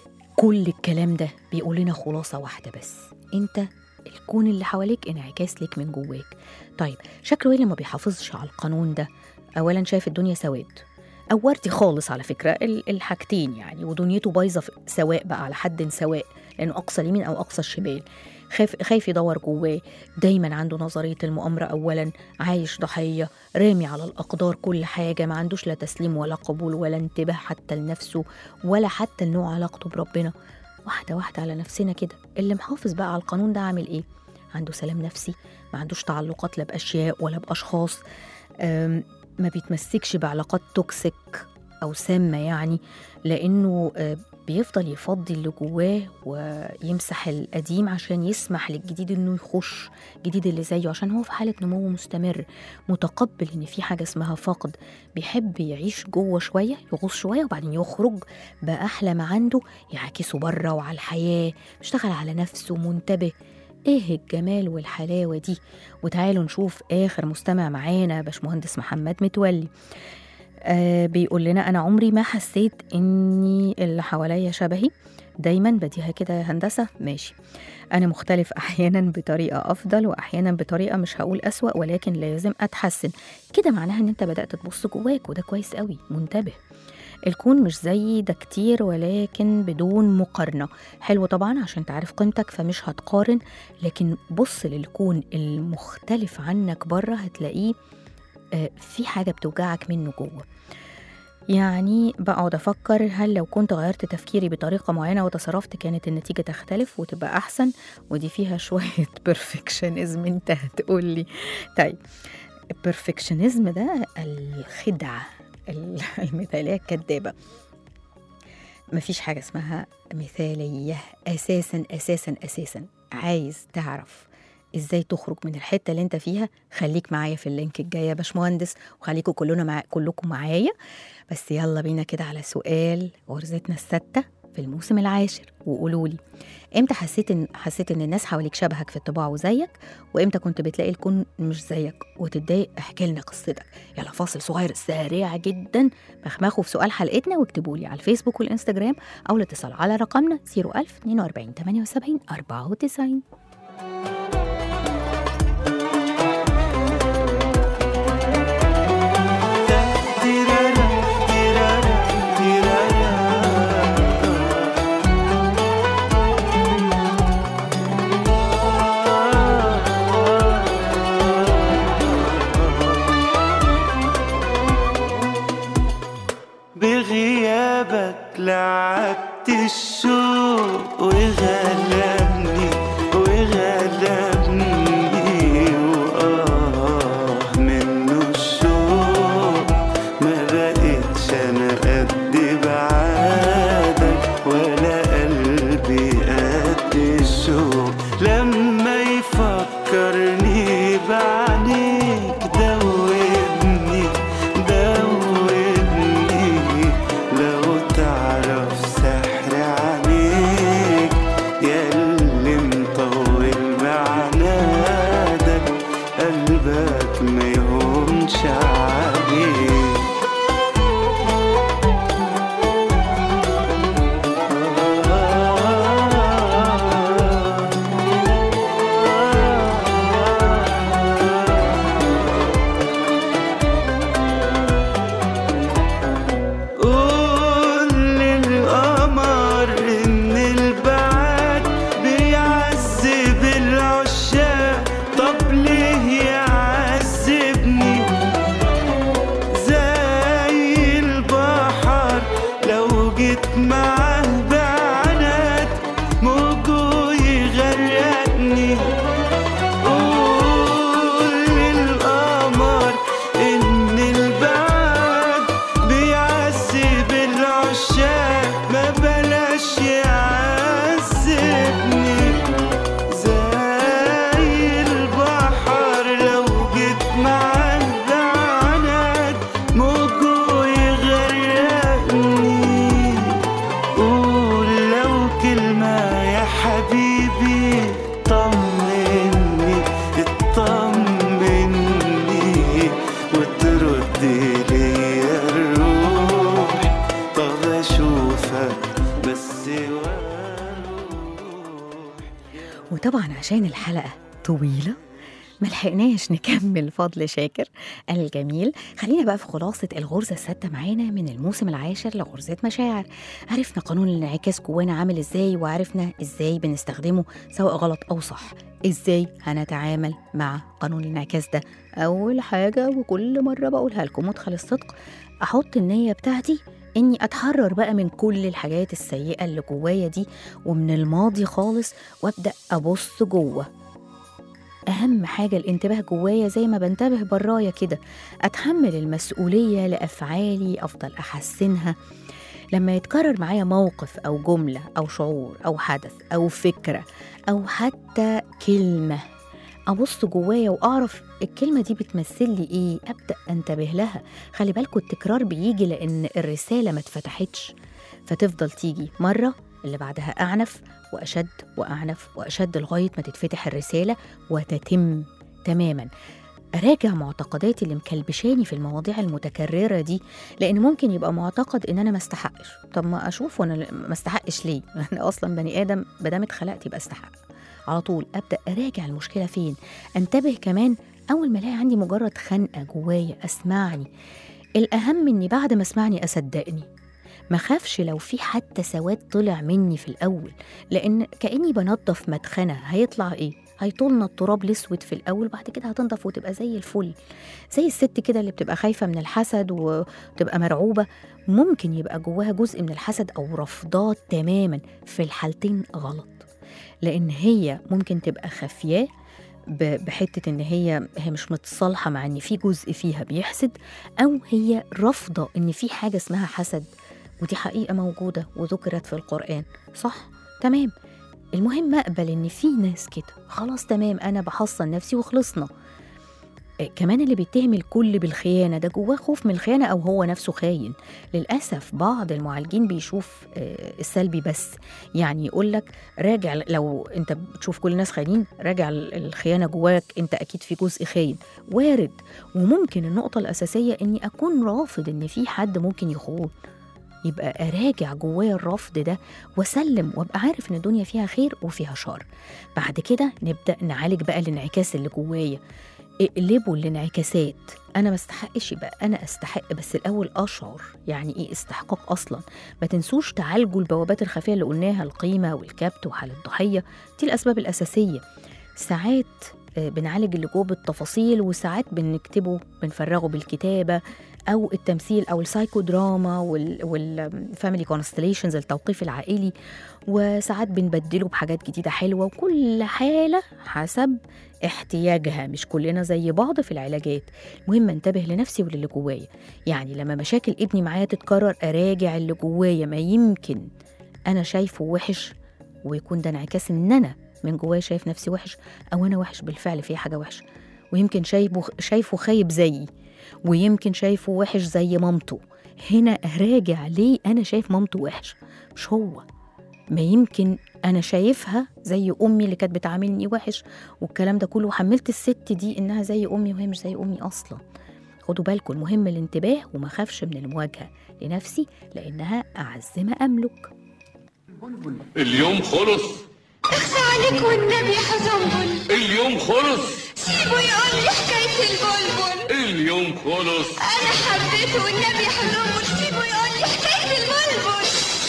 كل الكلام ده بيقول لنا خلاصة واحدة بس انت الكون اللي حواليك انعكاس لك من جواك طيب شكله ايه لما بيحافظش على القانون ده اولا شايف الدنيا سواد او وردي خالص على فكره ال- الحاجتين يعني ودنيته بايظه في- سواء بقى على حد سواء لانه اقصى اليمين او اقصى الشمال خايف خايف يدور جواه دايما عنده نظريه المؤامره اولا عايش ضحيه رامي على الاقدار كل حاجه ما عندوش لا تسليم ولا قبول ولا انتباه حتى لنفسه ولا حتى لنوع علاقته بربنا واحده واحده على نفسنا كده اللي محافظ بقى على القانون ده عامل ايه عنده سلام نفسي ما عندوش تعلقات لا باشياء ولا باشخاص أم، ما بيتمسكش بعلاقات توكسيك او سامه يعني لانه آه، بيفضل يفضي اللي جواه ويمسح القديم عشان يسمح للجديد انه يخش جديد اللي زيه عشان هو في حاله نمو مستمر متقبل ان في حاجه اسمها فقد بيحب يعيش جوه شويه يغوص شويه وبعدين يخرج باحلى ما عنده يعكسه بره وعلى الحياه بيشتغل على نفسه منتبه ايه الجمال والحلاوه دي وتعالوا نشوف اخر مستمع معانا باشمهندس محمد متولي آه بيقول لنا انا عمري ما حسيت اني اللي حواليا شبهي دايما بديها كده يا هندسه ماشي انا مختلف احيانا بطريقه افضل واحيانا بطريقه مش هقول اسوا ولكن لازم اتحسن كده معناها ان انت بدات تبص جواك وده كويس قوي منتبه الكون مش زي ده كتير ولكن بدون مقارنة حلو طبعا عشان تعرف قيمتك فمش هتقارن لكن بص للكون المختلف عنك بره هتلاقيه آه، في حاجة بتوجعك منه جوه يعني بقعد أفكر هل لو كنت غيرت تفكيري بطريقة معينة وتصرفت كانت النتيجة تختلف وتبقى أحسن ودي فيها شوية بيرفكشنزم أنت هتقولي طيب البرفكشنزم ده الخدعة ال- المثالية الكدابة مفيش حاجة اسمها مثالية أساسا أساسا أساسا عايز تعرف ازاي تخرج من الحته اللي انت فيها خليك معايا في اللينك الجاي يا باشمهندس وخليكم كلنا مع كلكم معايا بس يلا بينا كده على سؤال غرزتنا الستة في الموسم العاشر وقولوا لي امتى حسيت ان حسيت ان الناس حواليك شبهك في الطباع وزيك وامتى كنت بتلاقي الكون مش زيك وتتضايق احكي لنا قصتك يلا فاصل صغير سريع جدا مخمخوا في سؤال حلقتنا واكتبوا لي على الفيسبوك والانستجرام او الاتصال على رقمنا 01000 42 78 94 بغيابك لعبت الشوق وغلبني وغلبني وآه منه الشوق ما بقتش أنا قد بعادك ولا قلبي قد الشوق لما يفكرني بعينيك دوبني دوبني لو تعرف سحر عينيك ياللي مطول بعنادك قلبك ما يهونش عليك قول للقمر إن البعد بيعذب العشاق طب ليه يعذبني زي البحر لو جيت معاه بعناد موجه يغرقني قول للقمر إن البعد بيعذب العشاق ما بلاش يعذبني زي البحر لو جيت معاه بعناد موجه يغرقني قول لو كلمة يا حبيبي طمني اطمني وترد لي الروح طب اشوفك بس واروح وطبعا عشان الحلقة طويلة ملحقناش نكمل فضل شاكر الجميل خلينا بقى في خلاصة الغرزة السادسة معانا من الموسم العاشر لغرزة مشاعر عرفنا قانون الانعكاس جوانا عامل ازاي وعرفنا ازاي بنستخدمه سواء غلط أو صح ازاي هنتعامل مع قانون الانعكاس ده أول حاجة وكل مرة بقولها لكم مدخل الصدق أحط النية بتاعتي إني أتحرر بقى من كل الحاجات السيئة اللي جوايا دي ومن الماضي خالص وأبدأ أبص جوه أهم حاجة الانتباه جوايا زي ما بنتبه برايا كده أتحمل المسؤولية لأفعالي أفضل أحسنها لما يتكرر معايا موقف أو جملة أو شعور أو حدث أو فكرة أو حتى كلمة أبص جوايا وأعرف الكلمة دي بتمثل لي إيه أبدأ أنتبه لها خلي بالكوا التكرار بيجي لأن الرسالة ما اتفتحتش فتفضل تيجي مرة اللي بعدها أعنف وأشد وأعنف وأشد لغاية ما تتفتح الرسالة وتتم تماما أراجع معتقداتي اللي مكلبشاني في المواضيع المتكررة دي لأن ممكن يبقى معتقد إن أنا ما استحقش طب ما أشوف وأنا ما استحقش ليه أنا أصلا بني آدم بدام اتخلقت يبقى استحق على طول أبدأ أراجع المشكلة فين أنتبه كمان أول ما ألاقي عندي مجرد خنقة جوايا أسمعني الأهم إني بعد ما أسمعني أصدقني ما خافش لو في حتى سواد طلع مني في الأول لأن كأني بنضف مدخنة هيطلع إيه؟ هيطولنا التراب الأسود في الأول بعد كده هتنضف وتبقى زي الفل زي الست كده اللي بتبقى خايفة من الحسد وتبقى مرعوبة ممكن يبقى جواها جزء من الحسد أو رفضات تماما في الحالتين غلط لأن هي ممكن تبقى خافياه ب- بحتة إن هي هي مش متصالحة مع إن في جزء فيها بيحسد أو هي رافضة إن في حاجة اسمها حسد ودي حقيقة موجودة وذكرت في القرآن صح تمام المهم أقبل إن في ناس كده خلاص تمام أنا بحصن نفسي وخلصنا آه، كمان اللي بيتهم الكل بالخيانة ده جواه خوف من الخيانة أو هو نفسه خاين للأسف بعض المعالجين بيشوف آه، السلبي بس يعني يقول لك راجع لو أنت بتشوف كل الناس خاينين راجع ال- الخيانة جواك أنت أكيد في جزء خاين وارد وممكن النقطة الأساسية إني أكون رافض إن في حد ممكن يخون يبقى أراجع جوايا الرفض ده وأسلم وأبقى عارف إن الدنيا فيها خير وفيها شر بعد كده نبدأ نعالج بقى الانعكاس اللي جوايا اقلبوا الانعكاسات انا ما استحقش يبقى انا استحق بس الاول اشعر يعني ايه استحقاق اصلا ما تنسوش تعالجوا البوابات الخفيه اللي قلناها القيمه والكبت وحال الضحيه دي الاسباب الاساسيه ساعات آه، بنعالج اللي جوه بالتفاصيل وساعات بنكتبه بنفرغه بالكتابه او التمثيل او السايكو دراما والفاميلي كونستليشنز التوقيف العائلي وساعات بنبدله بحاجات جديده حلوه وكل حاله حسب احتياجها مش كلنا زي بعض في العلاجات المهم انتبه لنفسي وللي جوايا يعني لما مشاكل ابني معايا تتكرر اراجع اللي جوايا ما يمكن انا شايفه وحش ويكون ده انعكاس ان انا من جوايا شايف نفسي وحش او انا وحش بالفعل في حاجه وحشه ويمكن شايفه شايفه خايب زيي ويمكن شايفه وحش زي مامته هنا اراجع ليه انا شايف مامته وحش مش هو ما يمكن انا شايفها زي امي اللي كانت بتعاملني وحش والكلام ده كله وحملت الست دي انها زي امي وهي مش زي امي اصلا خدوا بالكم المهم الانتباه وما خافش من المواجهه لنفسي لانها اعز ما املك اليوم خلص اخفى عليك والنبي يا حزنبل اليوم خلص سيبه يقول لي حكاية البلبل اليوم خلص أنا حبيته والنبي يا حزنبل سيبه يقول لي حكاية البلبل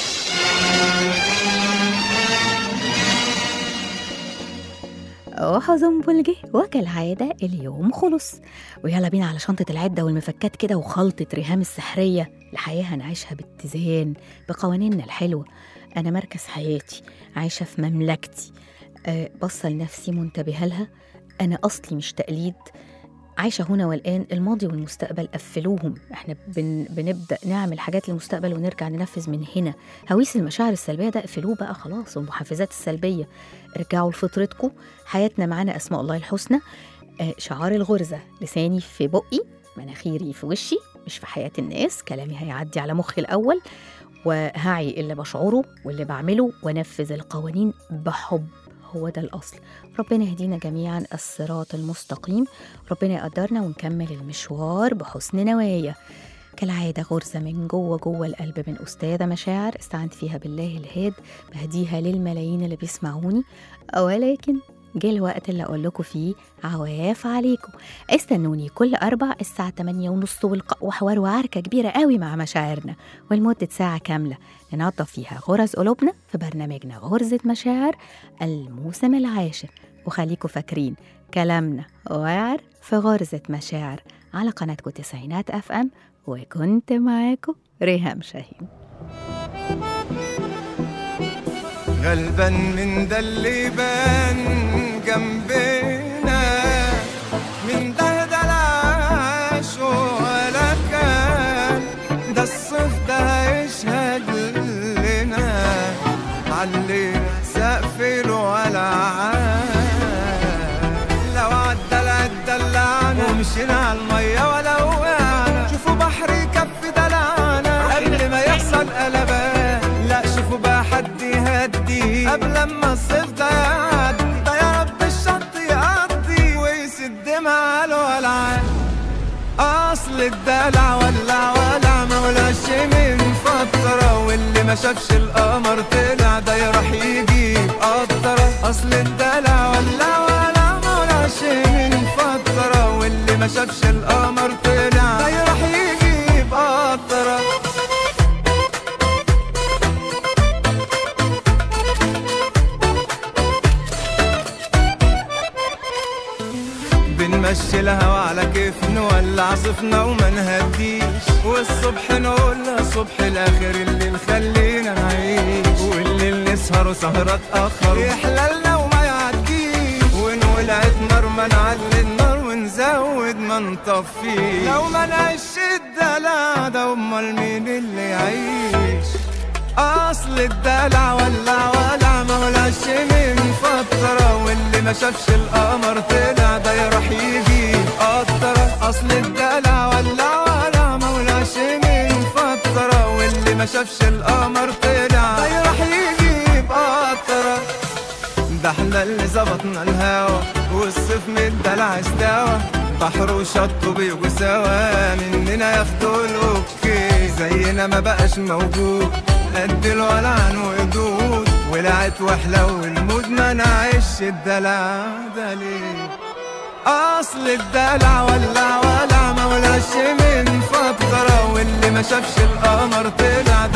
وحزنبل جه وكالعادة اليوم خلص ويلا بينا على شنطة العدة والمفكات كده وخلطة ريهام السحرية لحياة هنعيشها باتزان بقوانيننا الحلوة أنا مركز حياتي عايشة في مملكتي أه بصة لنفسي منتبهة لها أنا أصلي مش تقليد عايشة هنا والآن الماضي والمستقبل قفلوهم احنا بن بنبدأ نعمل حاجات للمستقبل ونرجع ننفذ من هنا هويس المشاعر السلبية ده قفلوه بقى خلاص والمحفزات السلبية ارجعوا لفطرتكم حياتنا معانا أسماء الله الحسنى آه، شعار الغرزة لساني في بقي مناخيري في وشي مش في حياة الناس كلامي هيعدي على مخي الأول وهعي اللي بشعره واللي بعمله وانفذ القوانين بحب هو ده الأصل ربنا يهدينا جميعا الصراط المستقيم ربنا يقدرنا ونكمل المشوار بحسن نوايا كالعادة غرزة من جوه جوه القلب من أستاذة مشاعر استعنت فيها بالله الهاد بهديها للملايين اللي بيسمعوني ولكن جه الوقت اللي أقول لكم فيه عواف عليكم استنوني كل أربع الساعة 8 ونص والق- وحوار وعركة كبيرة قوي مع مشاعرنا ولمدة ساعة كاملة ننظف فيها غرز قلوبنا في برنامجنا غرزة مشاعر الموسم العاشر وخليكم فاكرين كلامنا وعر في غرزة مشاعر على قناتكم تسعينات اف ام وكنت معاكم ريهام شاهين غلبان من ده اللي بان جنبنا من ده ده العاش ولا كان ده الصيف ده هيشهد لنا علينا سقف الولعان لو عدى العدى اللعنة ومشينا على المية ولا وقعنا شوفوا بحر يكفي دلعنا قبل ما يحصل قلبان لا شوفوا بقى حد يهدي قبل ما الصيف ده يعدي ده يا رب الشط يقضي ويسد مع الولعان اصل الدلع ولع ولع ما ولاش من فترة واللي ما شافش القمر طلع ده يروح يجيب قطرة اصل الدلع ولع ولع ما ولاش من فترة واللي ما شافش القمر طلع ده يروح يجيب قطرة بنمشي الهوا على كيف نولع صفنا وما نهديش والصبح نقول صبح الاخر اللي خلينا نعيش والليل نسهر وسهرة تأخر يحللنا وما يعديش ونولعت نار ما نعلي النار ونزود ما نطفيش لو ما نعيش الدلع ده امال مين اللي يعيش اصل الدلع ولع ولع ما ولاش من فترة واللي ما شافش القمر طلع ده يروح يجيب قطرة اصل الدلع ولع ولع مولعش من فترة واللي ما شافش القمر طلع ده راح يجيب قطرة ده احنا اللي ظبطنا الهوا والصيف من الدلع استوى بحر وشط وبيجوا سوا مننا ياخدوا الاوكي زينا ما بقاش موجود قد الولعان وقدود ولعت وحلو المود ما نعيش الدلع ده ليه اصل الدلع ولع ولع ما ولعش من فترة واللي ما شافش القمر طلع